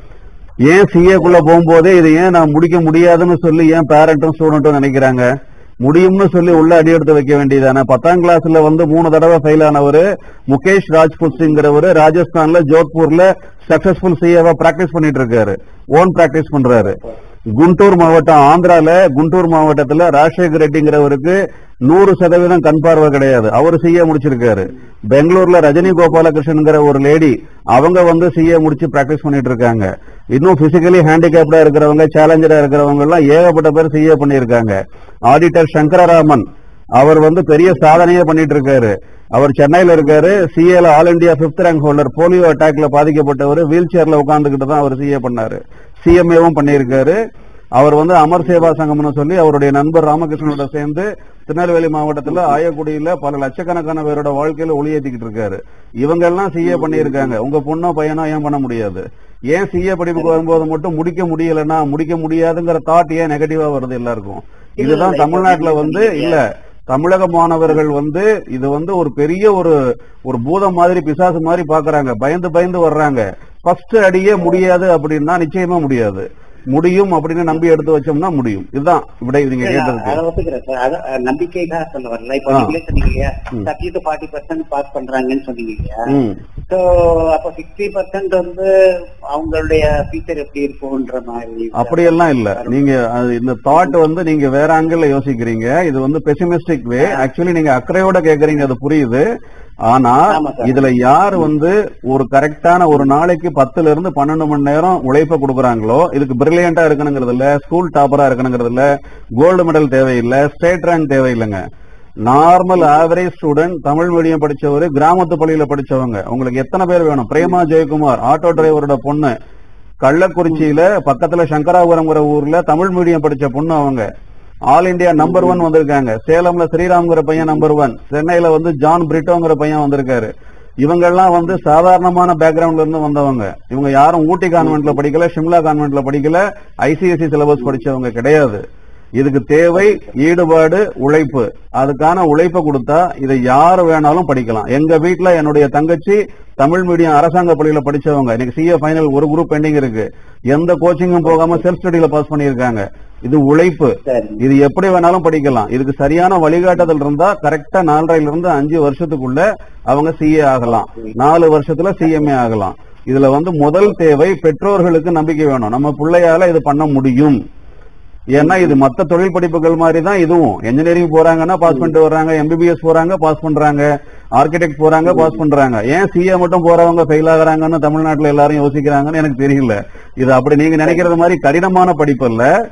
ஏன் சிஏக்குள்ள போகும்போதே இது ஏன் நான் முடிக்க முடியாதுன்னு சொல்லி ஏன் பேரண்ட்டும் ஸ்டூடெண்ட்டும் நினைக்கிறாங்க முடியும்னு சொல்லி உள்ள அடி எடுத்து வைக்க வேண்டியதானே பத்தாம் கிளாஸ்ல வந்து மூணு தடவை ஃபெயில் ஆனவரு முகேஷ் ராஜ்புத் சிங்கிறவரு ராஜஸ்தான்ல ஜோத்பூர்ல சக்சஸ்ஃபுல் சிஏவா பிராக்டிஸ் பண்ணிட்டு இருக்காரு ஓன் பிராக்டிஸ் பண்றாரு குண்டூர் மாவட்டம் ஆந்திரால குண்டூர் மாவட்டத்துல ராஜசேகர் ரெட்டிங்கிறவருக்கு நூறு சதவீதம் கண் பார்வை கிடையாது அவர் சிஏ முடிச்சிருக்காரு பெங்களூர்ல ரஜினி கோபாலகிருஷ்ணன்ங்கிற ஒரு லேடி அவங்க வந்து சிஏ முடிச்சு பிராக்டிஸ் பண்ணிட்டு இருக்காங்க இன்னும் பிசிக்கலி ஹேண்டிகேப்டா இருக்கிறவங்க சேலஞ்சரா இருக்கிறவங்க எல்லாம் ஏகப்பட்ட பேர் சிஏ பண்ணியிருக்காங்க ஆடிட்டர் சங்கரராமன் அவர் வந்து பெரிய சாதனையே பண்ணிட்டு இருக்காரு அவர் சென்னையில இருக்காரு சிஏல all India fifth rank holder polio அட்டாக்ல பாதிக்கப்பட்டவர் வீல் சேர்ல உட்கார்ந்துகிட்டு தான் அவர் சிஏ பண்ணாரு சிஎம்ஏவும் பண்ணியிருக்காரு அவர் வந்து அமர் சேவா சங்கம்னு சொல்லி அவருடைய நண்பர் ராமகிருஷ்ணனோட சேர்ந்து திருநெல்வேலி மாவட்டத்துல ஆயக்குடியில பல லட்சக்கணக்கான பேரோட வாழ்க்கையில ஒளியேத்திக்கிட்டு இருக்காரு இவங்க எல்லாம் சிஏ பண்ணியிருக்காங்க உங்க பொண்ணோ பையனோ ஏன் பண்ண முடியாது ஏன் சிஏ படிப்புக்கு வரும்போது மட்டும் முடிக்க முடியலன்னா முடிக்க முடியாதுங்கிற தாட் ஏன் நெகட்டிவா வருது எல்லாருக்கும் இதுதான் தமிழ்நாட்டுல வந்து இல்ல தமிழக மாணவர்கள் வந்து இது வந்து ஒரு பெரிய ஒரு ஒரு பூதம் மாதிரி பிசாசு மாதிரி பாக்குறாங்க பயந்து பயந்து வர்றாங்க ஃபர்ஸ்ட் அடியே முடியாது அப்படின்னா நிச்சயமா முடியாது முடியும் அப்படின்னு நம்பி எடுத்து வச்சோம்னா முடியும் இதுதான் விடை நீங்க கேட்டதுக்கு அதை ஒத்துக்கிறேன் சார் அத அஹ், நம்பிக்கைக்காக சொல்ல வரல இப்போ ஆ. நீங்களே சொன்னீங்க இல்லையா ம். Thirty to forty percent pass பண்றாங்கன்னு சொன்னீங்க இல்லையா ம். ஸோ அப்போ சிக்ஸ்டி பர்சன்ட் வந்து அவங்களுடைய ஃபியூச்சர் எப்படி இருக்கும்ன்ற மாதிரி அப்படியெல்லாம் இல்ல நீங்க அது இந்த தாட் வந்து நீங்க வேற ஆங்கிள் யோசிக்கிறீங்க இது வந்து பெசிமிஸ்டிக் வே ஆக்சுவலி நீங்க அக்கறையோட கேக்குறீங்க அது புரியுது ஆனா ஆமா சார். இதுல யார் வந்து ஒரு கரெக்டான ஒரு நாளைக்கு பத்துல இருந்து பன்னெண்டு மணி நேரம் உழைப்ப கொடுக்குறாங்களோ இதுக்கு பிரில்லியண்டா இருக்கணுங்கிறது இல்ல ஸ்கூல் டாப்பரா இருக்கணுங்கிறது இல்ல கோல்டு மெடல் தேவையில்லை ஸ்டேட் ரேங்க் தேவையில்லைங்க normal average student Tamil medium படிச்சவரு கிராமத்து பள்ளியில படிச்சவங்க உங்களுக்கு எத்தனை பேர் வேணும் பிரேமா ஜெயக்குமார் ஆட்டோ டிரைவரோட பொண்ணு கள்ளக்குறிச்சியில பக்கத்துல சங்கராபுரம்ங்கிற ஊர்ல தமிழ் மீடியம் படிச்ச பொண்ணு அவங்க ஆல் இந்தியா நம்பர் ஒன் வந்திருக்காங்க சேலம்ல ஸ்ரீராம்ங்கிற பையன் நம்பர் ஒன் சென்னையில வந்து ஜான் பிரிட்டோங்கிற பையன் வந்திருக்காரு இவங்கெல்லாம் வந்து சாதாரணமான பேக்ரவுண்ட்ல இருந்து வந்தவங்க இவங்க யாரும் ஊட்டி கான்வென்ட்ல படிக்கல சிம்லா கான்வென்ட்ல படிக்கல ஐசிஎஸ்சி சிலபஸ் படிச்சவங்க கிடையாது இதுக்கு தேவை ஈடுபாடு உழைப்பு அதுக்கான உழைப்பை கொடுத்தா இதை யாரு வேணாலும் படிக்கலாம் எங்க வீட்ல என்னுடைய தங்கச்சி தமிழ் மீடியம் அரசாங்க பள்ளியில படிச்சவங்க இன்னைக்கு சிஏ ஃபைனல் ஒரு குரூப் பெண்டிங் இருக்கு எந்த கோச்சிங்கும் போகாம செல்ஃப் ஸ்டடியில பாஸ் பண்ணியிருக்காங்க இது உழைப்பு சரி இது எப்படி வேணாலும் படிக்கலாம் இதுக்கு சரியான வழிகாட்டுதல் இருந்தா கரெக்டா நாலரைல இருந்து அஞ்சு வருஷத்துக்குள்ள அவங்க சிஏ ஆகலாம் நாலு வருஷத்துல சிஎம்ஏ ஆகலாம் இதுல வந்து முதல் தேவை பெற்றோர்களுக்கு நம்பிக்கை வேணும் நம்ம பிள்ளையால இது பண்ண முடியும் ஏன்னா இது மத்த தொழில் படிப்புகள் மாதிரி தான் இதுவும் இன்ஜினியரிங் போறாங்கன்னா பாஸ் பண்ணிட்டு வர்றாங்க எம்பிபிஎஸ் போறாங்க பாஸ் பண்றாங்க ஆர்கிடெக்ட் போறாங்க பாஸ் பண்றாங்க ஏன் சிஏ மட்டும் போறவங்க ஃபெயில் ஆகுறாங்கன்னு தமிழ்நாட்டுல எல்லாரும் யோசிக்கிறாங்கன்னு எனக்கு தெரியல இது அப்படி நீங்க நினைக்கிறது மாதிரி கடினமான படிப்பு இல்ல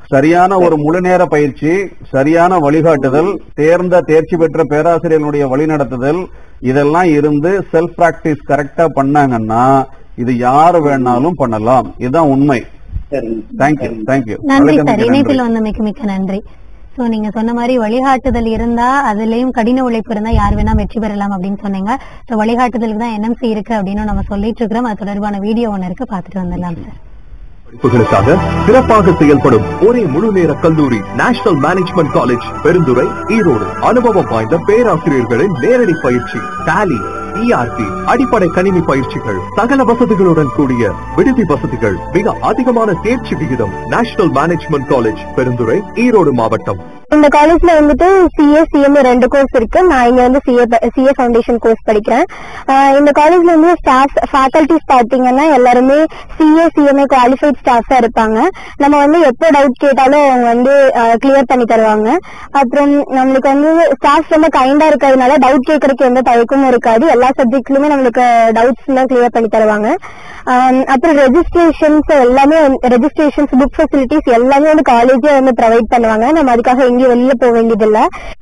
சரியான ஒரு முழு நேர பயிற்சி சரியான வழிகாட்டுதல் தேர்ந்த தேர்ச்சி பெற்ற பேராசிரியர்களுடைய வழிநடத்துதல் இதெல்லாம் இருந்து செல்ஃப் பிராக்டிஸ் கரெக்டா பண்ணாங்கன்னா இது யாரு வேணாலும் பண்ணலாம் இதுதான் உண்மை சரிங்க தேங்க்யூ தேங்க்யூ நன்றி சார் இணைப்பில் வந்தமைக்கு மிக்க நன்றி சோ நீங்க சொன்ன மாதிரி வழிகாட்டுதல் இருந்தா அதுலயும் கடின உழைப்பு இருந்தா யார் வேணா வெற்றி பெறலாம் அப்படின்னு சொன்னீங்க சோ வழிகாட்டுதலுக்கு தான் என்எம்சி இருக்கு அப்படின்னு நம்ம சொல்லிட்டு இருக்கிறோம் அது தொடர்பான வீடியோ ஒண்ணு இருக்கு பாத்துட்டு வந்துடலாம் சார் படிப்புகளுக்காக சிறப்பாக செயல்படும் ஒரே முழு நேர கல்லூரி national management college Perundurai Erode அனுபவம் வாய்ந்த பேராசிரியர்களின் நேரடி பயிற்சி டாலி இஆர்பி அடிப்படை கணினி பயிற்சிகள் சகல வசதிகளுடன் கூடிய விடுதி வசதிகள் மிக அதிகமான தேர்ச்சி விகிதம் national management college Perundurai Erode மாவட்டம் இந்த காலேஜ்ல வந்துட்டு சிஏ சிஎம் ரெண்டு கோர்ஸ் இருக்கு நான் இங்க வந்து சிஏ சிஏ ஃபவுண்டேஷன் கோர்ஸ் படிக்கிறேன் ஆஹ் இந்த காலேஜ்ல வந்து ஸ்டாஃப் ஃபேக்கல்டிஸ் பாத்தீங்கன்னா எல்லாருமே சிஏ சிஎம்ஏ குவாலிஃபைட் ஸ்டாஃப்ஸா இருப்பாங்க நம்ம வந்து எப்போ டவுட் கேட்டாலும் அவங்க வந்து கிளியர் பண்ணி தருவாங்க அப்புறம் நம்மளுக்கு வந்து ஸ்டாஃப் ரொம்ப கைண்டா இருக்கிறதுனால டவுட் கேட்கறதுக்கு எந்த தயக்கமும் இருக்காது எல்லா சப்ஜெக்ட்லயுமே நம்மளுக்கு டவுட்ஸ் எல்லாம் கிளியர் பண்ணி தருவாங்க ஆஹ் அப்புறம் ரெஜிஸ்ட்ரேஷன்ஸ் எல்லாமே ரெஜிஸ்ட்ரேஷன்ஸ் புக் ஃபெசிலிட்டிஸ் எல்லாமே வந்து காலேஜே வந்து ப்ரொவைட் பண்ணுவாங்க நம்ம அதுக்காக எங்கேயும் வெளியில போக வேண்டியதில்லை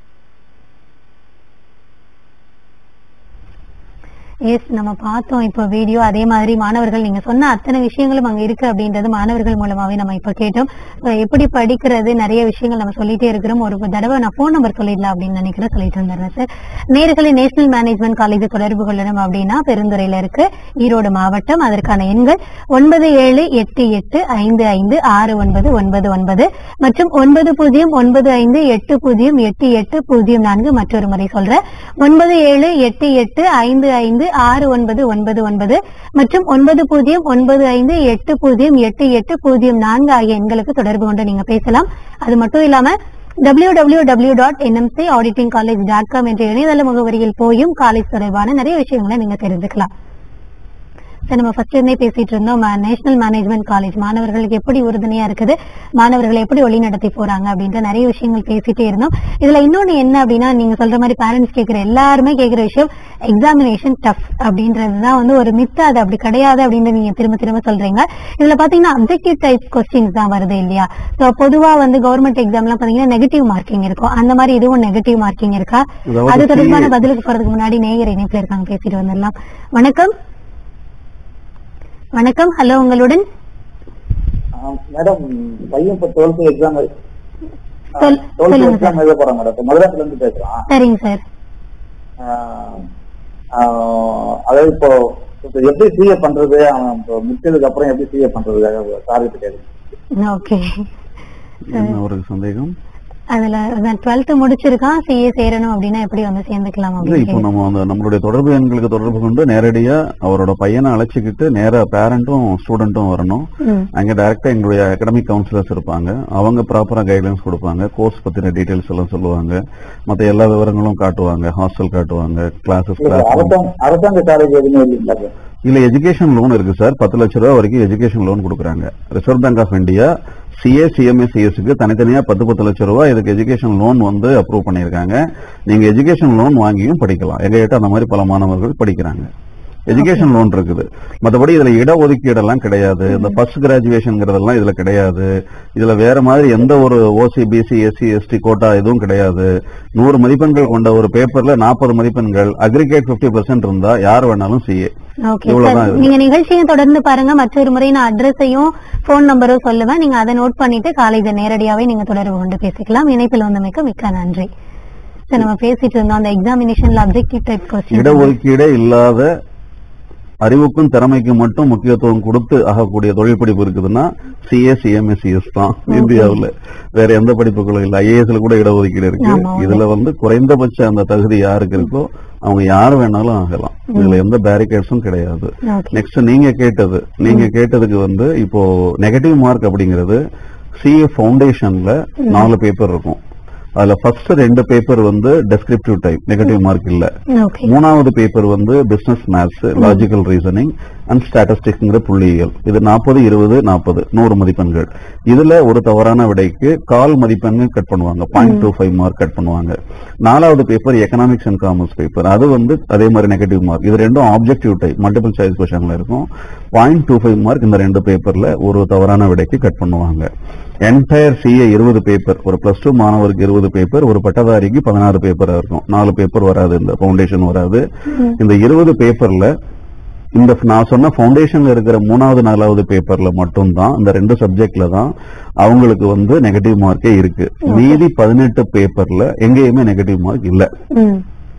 எஸ் நம்ம பார்த்தோம் இப்போ வீடியோ அதே மாதிரி மாணவர்கள் நீங்க சொன்ன அத்தனை விஷயங்களும் அங்க இருக்கு அப்படின்றது மாணவர்கள் மூலமாவே நம்ம இப்ப கேட்டோம் So, எப்படி படிக்கிறது நிறைய விஷயங்கள் நம்ம சொல்லிட்டே இருக்கிறோம் ஒரு தடவை நான் ஃபோன் நம்பர் சொல்லிடலாம் அப்படின்னு நினைக்கிறேன் சொல்லிட்டு வந்துடுறேன் சார் நேர்களை நேஷனல் மேனேஜ்மெண்ட் காலேஜ் தொடர்பு கொள்ளணும் அப்படின்னா பெருந்துறையில இருக்கு ஈரோடு மாவட்டம் அதற்கான எண்கள் ஒன்பது ஏழு எட்டு எட்டு ஐந்து ஐந்து ஆறு ஒன்பது ஒன்பது ஒன்பது மற்றும் ஒன்பது பூஜ்ஜியம் ஒன்பது ஐந்து எட்டு பூஜ்ஜியம் எட்டு எட்டு பூஜ்ஜியம் நான்கு மற்றொரு முறை சொல்றேன் ஒன்பது ஏழு எட்டு எட்டு ஐந்து ஐந்து ஆறு ஒன்பது ஒன்பது ஒன்பது மற்றும் ஒன்பது பூஜ்ஜியம் ஒன்பது ஐந்து எட்டு பூஜ்ஜியம் எட்டு எட்டு பூஜ்ஜியம் நான்கு ஆகிய எண்களுக்கு தொடர்பு கொண்டு நீங்க பேசலாம் அது மட்டும் இல்லாம W W W dot NMC auditing college dot com என்ற இணையதள முகவரியில் போயும் காலேஜ் தொடர்பான நிறைய விஷயங்களை நீங்க தெரிஞ்சுக்கலாம் சார் நம்ம ஃபர்ஸ்ட் இருந்தே பேசிட்டு இருந்தோம் நேஷனல் மேனேஜ்மெண்ட் காலேஜ் மாணவர்களுக்கு எப்படி உறுதுணையா இருக்குது மாணவர்களை எப்படி வழி நடத்தி போறாங்க அப்படின்ற நிறைய விஷயங்கள் பேசிட்டே இருந்தோம் இதுல இன்னொன்னு என்ன அப்படின்னா நீங்க சொல்ற மாதிரி பேரண்ட்ஸ் கேட்கிற எல்லாருமே கேட்கிற விஷயம் எக்ஸாமினேஷன் டஃப் அப்படின்றதுதான் வந்து ஒரு மித்து அது அப்படி கிடையாது அப்படின்னு நீங்க திரும்ப திரும்ப சொல்றீங்க இதுல பாத்தீங்கன்னா அப்ஜெக்டிவ் டைப் கொஸ்டின்ஸ் தான் வருது இல்லையா ஸோ பொதுவா வந்து கவர்மெண்ட் எக்ஸாம்லாம் பாத்தீங்கன்னா நெகட்டிவ் மார்க்கிங் இருக்கும் அந்த மாதிரி இதுவும் நெகட்டிவ் மார்க்கிங் இருக்கா அதாவது அது தொடர்பான CA பதிலுக்கு போறதுக்கு முன்னாடி நேயர் இணைப்புல இருக்காங்க பேசிட்டு வந்துடலாம் வணக்கம் வணக்கம் ஹலோ உங்களுடன் மேடம் பையன் இப்போ டுவெல்த் எக்ஸாம் சொல்- டுவெல்த் சொல்லுங்க எக்ஸாம் எழுத போறான் மேடம் இப்போ மதுராத்துல இருந்து பேசுறான் சரிங்க சார் ஆஹ் ஆஹ் அதாவது இப்போ இப்போ எப்படி சிஏ பண்றது அவன் இப்போ முடிச்சதுக்கு அப்புறம் எப்படி சிஏ பண்றது சார்கிட்ட கேட்குறேன் ஓகே என்ன ஒரு சந்தேகம் அதுல டுவெல்த் முடிச்சிருக்கான் சிஏ சேரணும் அப்படின்னா எப்படி வந்து சேர்ந்துக்கலாம் இல்ல இப்போ அப்படின்னு நம்ம அந்த நம்மளுடைய தொடர்பு எண்களுக்கு தொடர்பு கொண்டு நேரடியா அவரோட பையனை அழைச்சிக்கிட்டு நேரா பேரண்ட்டும் ஸ்டூடெண்ட்டும் வரணும் ம். அங்க டைரக்டா எங்களுடைய அகாடமிக் கவுன்சிலர்ஸ் இருப்பாங்க அவங்க ப்ராப்பரா கைட்லைன்ஸ் கொடுப்பாங்க கோர்ஸ் பத்தின டீடைல்ஸ் எல்லாம் சொல்லுவாங்க மத்த எல்லா விவரங்களும் காட்டுவாங்க ஹாஸ்டல் காட்டுவாங்க கிளாஸஸ் கிளாஸ் அரசாங்க அரசாங்க காலேஜ் எதுவுமே இல்லைங்களா சார் இல்ல எஜுகேஷன் லோன் இருக்கு சார் பத்து லட்ச ரூபா வரைக்கும் எஜுகேஷன் லோன் கொடுக்குறாங்க Reserve Bank of India CA CMA சிஎஸ்க்கு தனித்தனியா பத்து பத்து லட்ச ரூபாய் இதுக்கு எஜுகேஷன் லோன் வந்து அப்ரூவ் பண்ணியிருக்காங்க நீங்க எஜுகேஷன் லோன் வாங்கியும் படிக்கலாம் எங்க கிட்ட அந்த மாதிரி பல மாணவர்கள் படிக்கிறாங்க எஜுகேஷன் லோன் இருக்குது மற்றபடி இதுல இட ஒதுக்கீடெல்லாம் கிடையாது இந்த ஃபர்ஸ்ட் கிராஜுவேஷன்ங்கிறதெல்லாம் இதுல கிடையாது இதுல வேற மாதிரி எந்த ஒரு OC BC SC ST quota எதுவும் கிடையாது நூறு மதிப்பெண்கள் கொண்ட ஒரு பேப்பர்ல நாற்பது மதிப்பெண்கள் அக்ரிகேட் 50% பர்சன்ட் இருந்தா யார் வேணாலும் சிஏ ஓகே இவ்வளவுதான் சார் இது. நீங்க நிகழ்ச்சியை தொடர்ந்து பாருங்க மற்றொரு முறை நான் அட்ரஸையும் போன் நம்பரும் சொல்லுவேன் நீங்க அதை நோட் பண்ணிட்டு காலேஜை நேரடியாவே நீங்க தொடர்பு கொண்டு பேசிக்கலாம் இணைப்பில் வந்தமைக்கு மிக்க நன்றி சார் நம்ம பேசிட்டு இருந்தோம் அந்த எக்ஸாமினேஷன்ல அப்ஜெக்டிவ் டைப் கொஸ்டின் இடஒதுக்கீடே இல்லாத அறிவுக்கும் திறமைக்கும் மட்டும் முக்கியத்துவம் கொடுத்து ஆகக்கூடிய தொழில் படிப்பு இருக்குதுன்னா சிஏ சிஎம்ஏ சிஎஸ் தான் இந்தியாவுல வேற எந்த படிப்புகளும் இல்ல ஐஏஎஸ்ல கூட இடஒதுக்கீடு இருக்கு ஆமா, உண்மை. இதுல வந்து குறைந்தபட்ச அந்த தகுதி யாருக்கு இருக்கோ அவங்க யார் வேணாலும் ஆகலாம் இதுல எந்த பேரிகேட்ஸும் கிடையாது ஓகே நெக்ஸ்ட் நீங்க கேட்டது நீங்க கேட்டதுக்கு வந்து இப்போ நெகட்டிவ் மார்க் அப்படிங்கிறது சிஏ ஃபவுண்டேஷன்ல நாலு பேப்பர் இருக்கும் அதுல ஃபர்ஸ்ட் ரெண்டு பேப்பர் வந்து டெஸ்கிரிப்டிவ் டைப் நெகட்டிவ் மார்க் இல்ல ஓகே மூணாவது பேப்பர் வந்து business maths logical reasoning and ஸ்டாட்டிஸ்டிக்ஸ்ங்கிற புள்ளியியல் இது நாற்பது இருபது நாற்பது நூறு மதிப்பெண்கள் இதுல ஒரு தவறான விடைக்கு கால் மதிப்பெண் கட் பண்ணுவாங்க point two five mark cut பண்ணுவாங்க நாலாவது paper economics and commerce paper அது வந்து அதே மாதிரி நெகட்டிவ் மார்க் இது ரெண்டும் ஆப்ஜெக்டிவ் டைப் மல்டிபிள் சாய்ஸ் கொஸ்டின்ல இருக்கும் பாயிண்ட் டூ ஃபைவ் மார்க் இந்த ரெண்டு பேப்பர்ல ஒரு தவறான விடைக்கு கட் பண்ணுவாங்க என்டையர் சிஏ இருபது பேப்பர் ஒரு பிளஸ் டூ மாணவருக்கு இருபது பேப்பர் ஒரு பட்டதாரிக்கு பதினாறு பேப்பர் இருக்கும் நாலு பேப்பர் வராது இந்த ஃபவுண்டேஷன் வராது இந்த இருபது பேப்பர்ல இந்த நான் சொன்ன ஃபவுண்டேஷன்ல இருக்கிற மூணாவது நாலாவது பேப்பர்ல மட்டும்தான் இந்த ரெண்டு சப்ஜெக்ட்ல தான் அவங்களுக்கு வந்து நெகட்டிவ் மார்க்கே இருக்கு மீதி பதினெட்டு பேப்பர்ல எங்கேயுமே நெகட்டிவ் மார்க் இல்ல ம்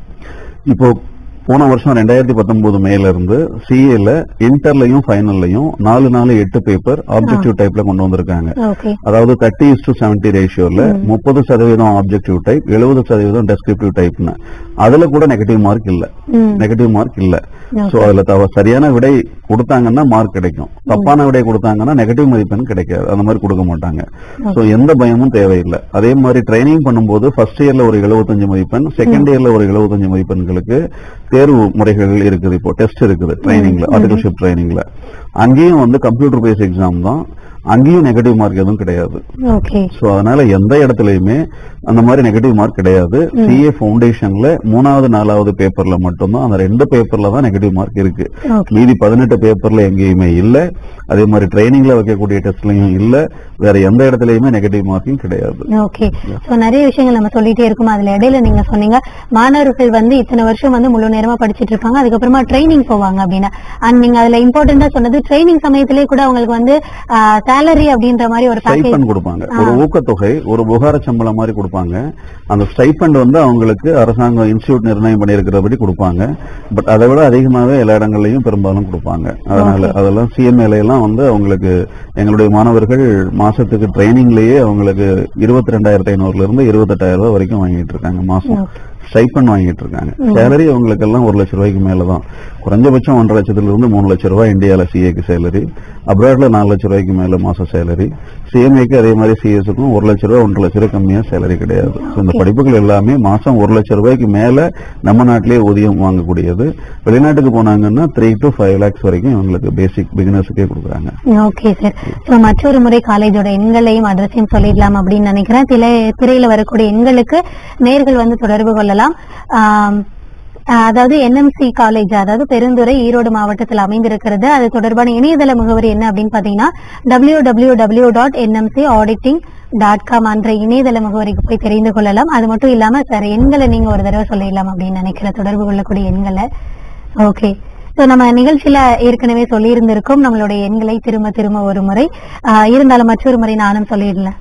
இப்போ போன வருஷம் ரெண்டாயிரத்தி பத்தொன்பது மேல இருந்து சிஏல இன்டர்லயும் ஃபைனல்லையும் நாலு நாலு எட்டு பேப்பர் ஆப்ஜெக்டிவ் டைப்ல கொண்டு வந்திருக்காங்க ஓகே அதாவது தேர்ட்டி இஸ் டு செவன்டி ரேஷியோல முப்பது சதவீதம் ஆப்ஜெக்டிவ் டைப் எழுபது சதவீதம் டெஸ்கிரிப்டிவ் டைப்னு அதுல கூட நெகட்டிவ் மார்க் இல்ல ம் நெகட்டிவ் மார்க் இல்ல Okay. சோ அதுல தவ- சரியான விடை கொடுத்தாங்கன்னா மார்க் கிடைக்கும் தப்பான விடை கொடுத்தாங்கன்னா நெகட்டிவ் மதிப்பெண் கிடைக்காது அந்த மாதிரி கொடுக்க மாட்டாங்க சோ எந்த பயமும் தேவையில்லை அதே மாதிரி ட்ரைனிங் பண்ணும்போது ஃபர்ஸ்ட் இயர்ல ஒரு 75 மதிப்பெண் செகண்ட் இயர்ல ஒரு 75 மதிப்பெண்களுக்கு தேர்வு முறைகள் இருக்குது இப்போ டெஸ்ட் இருக்குது ட்ரைனிங்ல ஆர்டிகல்ஷிப் ட்ரைனிங்ல அங்கேயும் வந்து கம்ப்யூட்டர் பேஸ் எக்ஸாம் தான் அங்கேயும் நெகட்டிவ் மார்க் எதுவும் கிடையாது ஓகே சோ அதனால எந்த இடத்துலயுமே அந்த மாதிரி நெகட்டிவ் மார்க் கிடையாது சிஏ ஃபவுண்டேஷன்ல மூணாவது நாலாவது பேப்பர்ல மட்டும்தான் அந்த ரெண்டு பேப்பர்ல தான் நெகட்டிவ் மார்க் இருக்கு ஓகே மீதி பதினெட்டு பேப்பர்ல எங்கேயுமே இல்ல அதே மாதிரி ட்ரைனிங்ல வைக்கக்கூடிய டெஸ்ட்லயும் இல்ல வேற எந்த இடத்துலயுமே நெகட்டிவ் மார்க்கிங் கிடையாது ஓகே சோ நிறைய விஷயங்கள் நம்ம சொல்லிட்டே இருக்கோம் அதுல இடையில நீங்க சொன்னீங்க மாணவர்கள் வந்து இத்தனை வருஷம் வந்து முழு நேரமா படிச்சிட்டு இருப்பாங்க அதுக்கப்புறமா ட்ரைனிங் போவாங்க அப்படின்னா அண்ட் நீங்க அதுல இம்பார்ட்டண்டா சொன்னது ட்ரைனிங் சமயத்திலே கூட அவங்களுக்கு வந்து சேலரி அப்படின்ற மாதிரி ஒரு பேக்கேஜ் ஸ்டைப்பண்ட் கொடுப்பாங்க ஒரு ஊக்கத்தொகை ஒரு புகார சம்பளம் மாதிரி கொடுப்பாங்க அந்த ஸ்டைப்பண்ட் வந்து அவங்களுக்கு அரசாங்கம் இன்ஸ்டியூட் நிர்ணயம் பண்ணியிருக்கிறபடி கொடுப்பாங்க பட் அதை விட அதிகமாவே எல்லா இடங்கள்லயும் பெரும்பாலும் கொடுப்பாங்க அதனால அதெல்லாம் சிஎம்ஏல எல்லாம் வந்து அவங்களுக்கு எங்களுடைய மாணவர்கள் மாசத்துக்கு ட்ரைனிங்லயே அவங்களுக்கு இருபத்தி ரெண்டாயிரத்தி ஐநூறுல இருந்து இருபத்தெட்டாயிரம் ரூபாய் வரைக்கும் வாங்கிட்டு இருக்காங்க மாசம் ஸ்டைப்பண்ட் வாங்கிட்டு இருக்காங்க சேலரி அவங்களுக்கு எல்லாம் ஒரு லட்சம் ரூபாய்க்கு மேலதான் குறைஞ்சபட்சம் ஒன்றரை லட்சத்துல இருந்து மூணு லட்சம் ரூபாய் இந்தியால சிஏக்கு சேலரி அப்ராட்ல நாலு லட்சம் ரூபாய்க்கு மேல மாசம் சேலரி சிஎம்ஏக்கு அதே மாதிரி சிஎஸ்க்கும் ஒரு லட்சம் ரூபாய் ஒன்றரை லட்சம் ரூபாய் கம்மியா சேலரி கிடையாது So, இந்த படிப்புகள் எல்லாமே மாசம் ஒரு லட்சம் ரூபாய்க்கு மேல நம்ம நாட்டிலேயே ஊதியம் வாங்கக்கூடியது வெளிநாட்டுக்கு போனாங்கன்னா த்ரீ டு ஃபைவ் லேக்ஸ் வரைக்கும் இவங்களுக்கு பேசிக் பிகினர்ஸுக்கே கொடுக்குறாங்க ஓகே சார் சோ மற்றொரு முறை காலேஜோட எண்களையும் அட்ரஸையும் சொல்லிடலாம் அப்படின்னு நினைக்கிறேன் திரை திரையில வரக்கூடிய எண்களுக்கு நேர்கள் வந்து தொடர்பு கொள்ளலாம் ஆம், அதாவது என்எம்சி காலேஜ் அதாவது பெருந்துறை ஈரோடு மாவட்டத்தில் அமைந்திருக்கிறது அது தொடர்பான இணையதள முகவரி என்ன அப்படின்னு பாத்தீங்கன்னா W W W dot NMC auditing dot com என்ற இணையதள முகவரிக்கு போய் தெரிந்து கொள்ளலாம் அது மட்டும் இல்லாம சார் எண்களை நீங்க ஒரு தடவை சொல்லிடலாம் அப்படின்னு நினைக்கிறேன் தொடர்பு கொள்ளக்கூடிய எண்களை ஓகே ஸோ நம்ம நிகழ்ச்சியில ஏற்கனவே சொல்லியிருந்திருக்கோம் நம்மளுடைய எண்களை திரும்ப திரும்ப ஒரு முறை ஆஹ் இருந்தாலும் மற்றொரு முறை நானும் சொல்லிடலாம்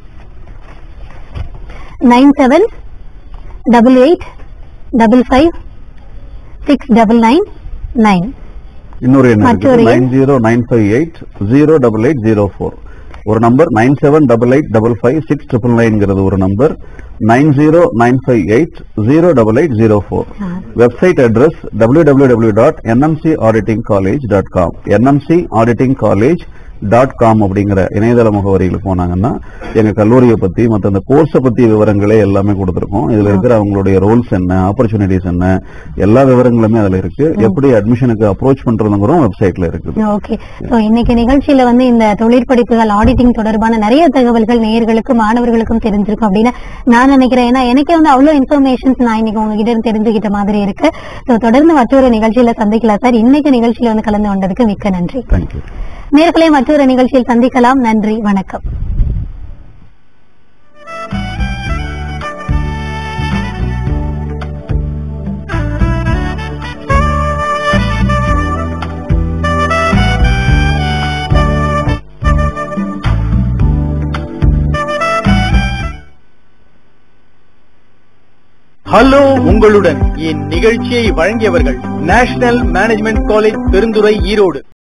nine seven double eight double five six double nine nine இன்னொரு எண் மற்றொரு எண்? Nine zero nine five eight zero double eight zero four ஒரு number nine seven double eight double five six triple நைன்ங்கிறது ஒரு number nine zero nine five eight zero double eight zero four website address W W W dot NMC auditing college dot com NMC auditing college dot com அப்படிங்கிற இணையதள முகவரியில் போனாங்கன்னா எங்க கல்லூரியை பத்தி மற்ற அந்த கோர்ஸை பத்தி விவரங்களே எல்லாமே கொடுத்திருக்கோம் இதுல இருக்கிற அவங்களுடைய ரோல்ஸ் என்ன ஆப்பர்ச்சுனிட்டிஸ் என்ன எல்லா விவரங்களுமே அதுல இருக்கு எப்படி அட்மிஷனுக்கு அப்ரோச் பண்றதுங்கிறோம் வெப்சைட்ல இருக்குது ஓகே சோ இன்னைக்கு நிகழ்ச்சியில வந்து இந்த தொழிற்படிப்புகள் ஆடிட்டிங் தொடர்பான நிறைய தகவல்கள் நேயர்களுக்கும் மாணவர்களுக்கும் தெரிஞ்சிருக்கும் அப்படின்னு நான் நினைக்கிறேன் ஏன்னா எனக்கே வந்து அவ்வளவு இன்ஃபர்மேஷன்ஸ் நான் இன்னைக்கு உங்ககிட்ட இருந்து தெரிஞ்சுக்கிட்ட மாதிரி இருக்கு சோ தொடர்ந்து மற்றொரு நிகழ்ச்சியில சந்திக்கலாம் சார் இன்னைக்கு நிகழ்ச்சியில வந்து கலந்து கொண்டதுக்கு மிக்க நன்றி தேங்க்யூ நேர்களை மற்றொரு நிகழ்ச்சியில் சந்திக்கலாம் நன்றி வணக்கம் ஹலோ உங்களுடன் இந்நிகழ்ச்சியை வழங்கியவர்கள் national management college Perundurai Erode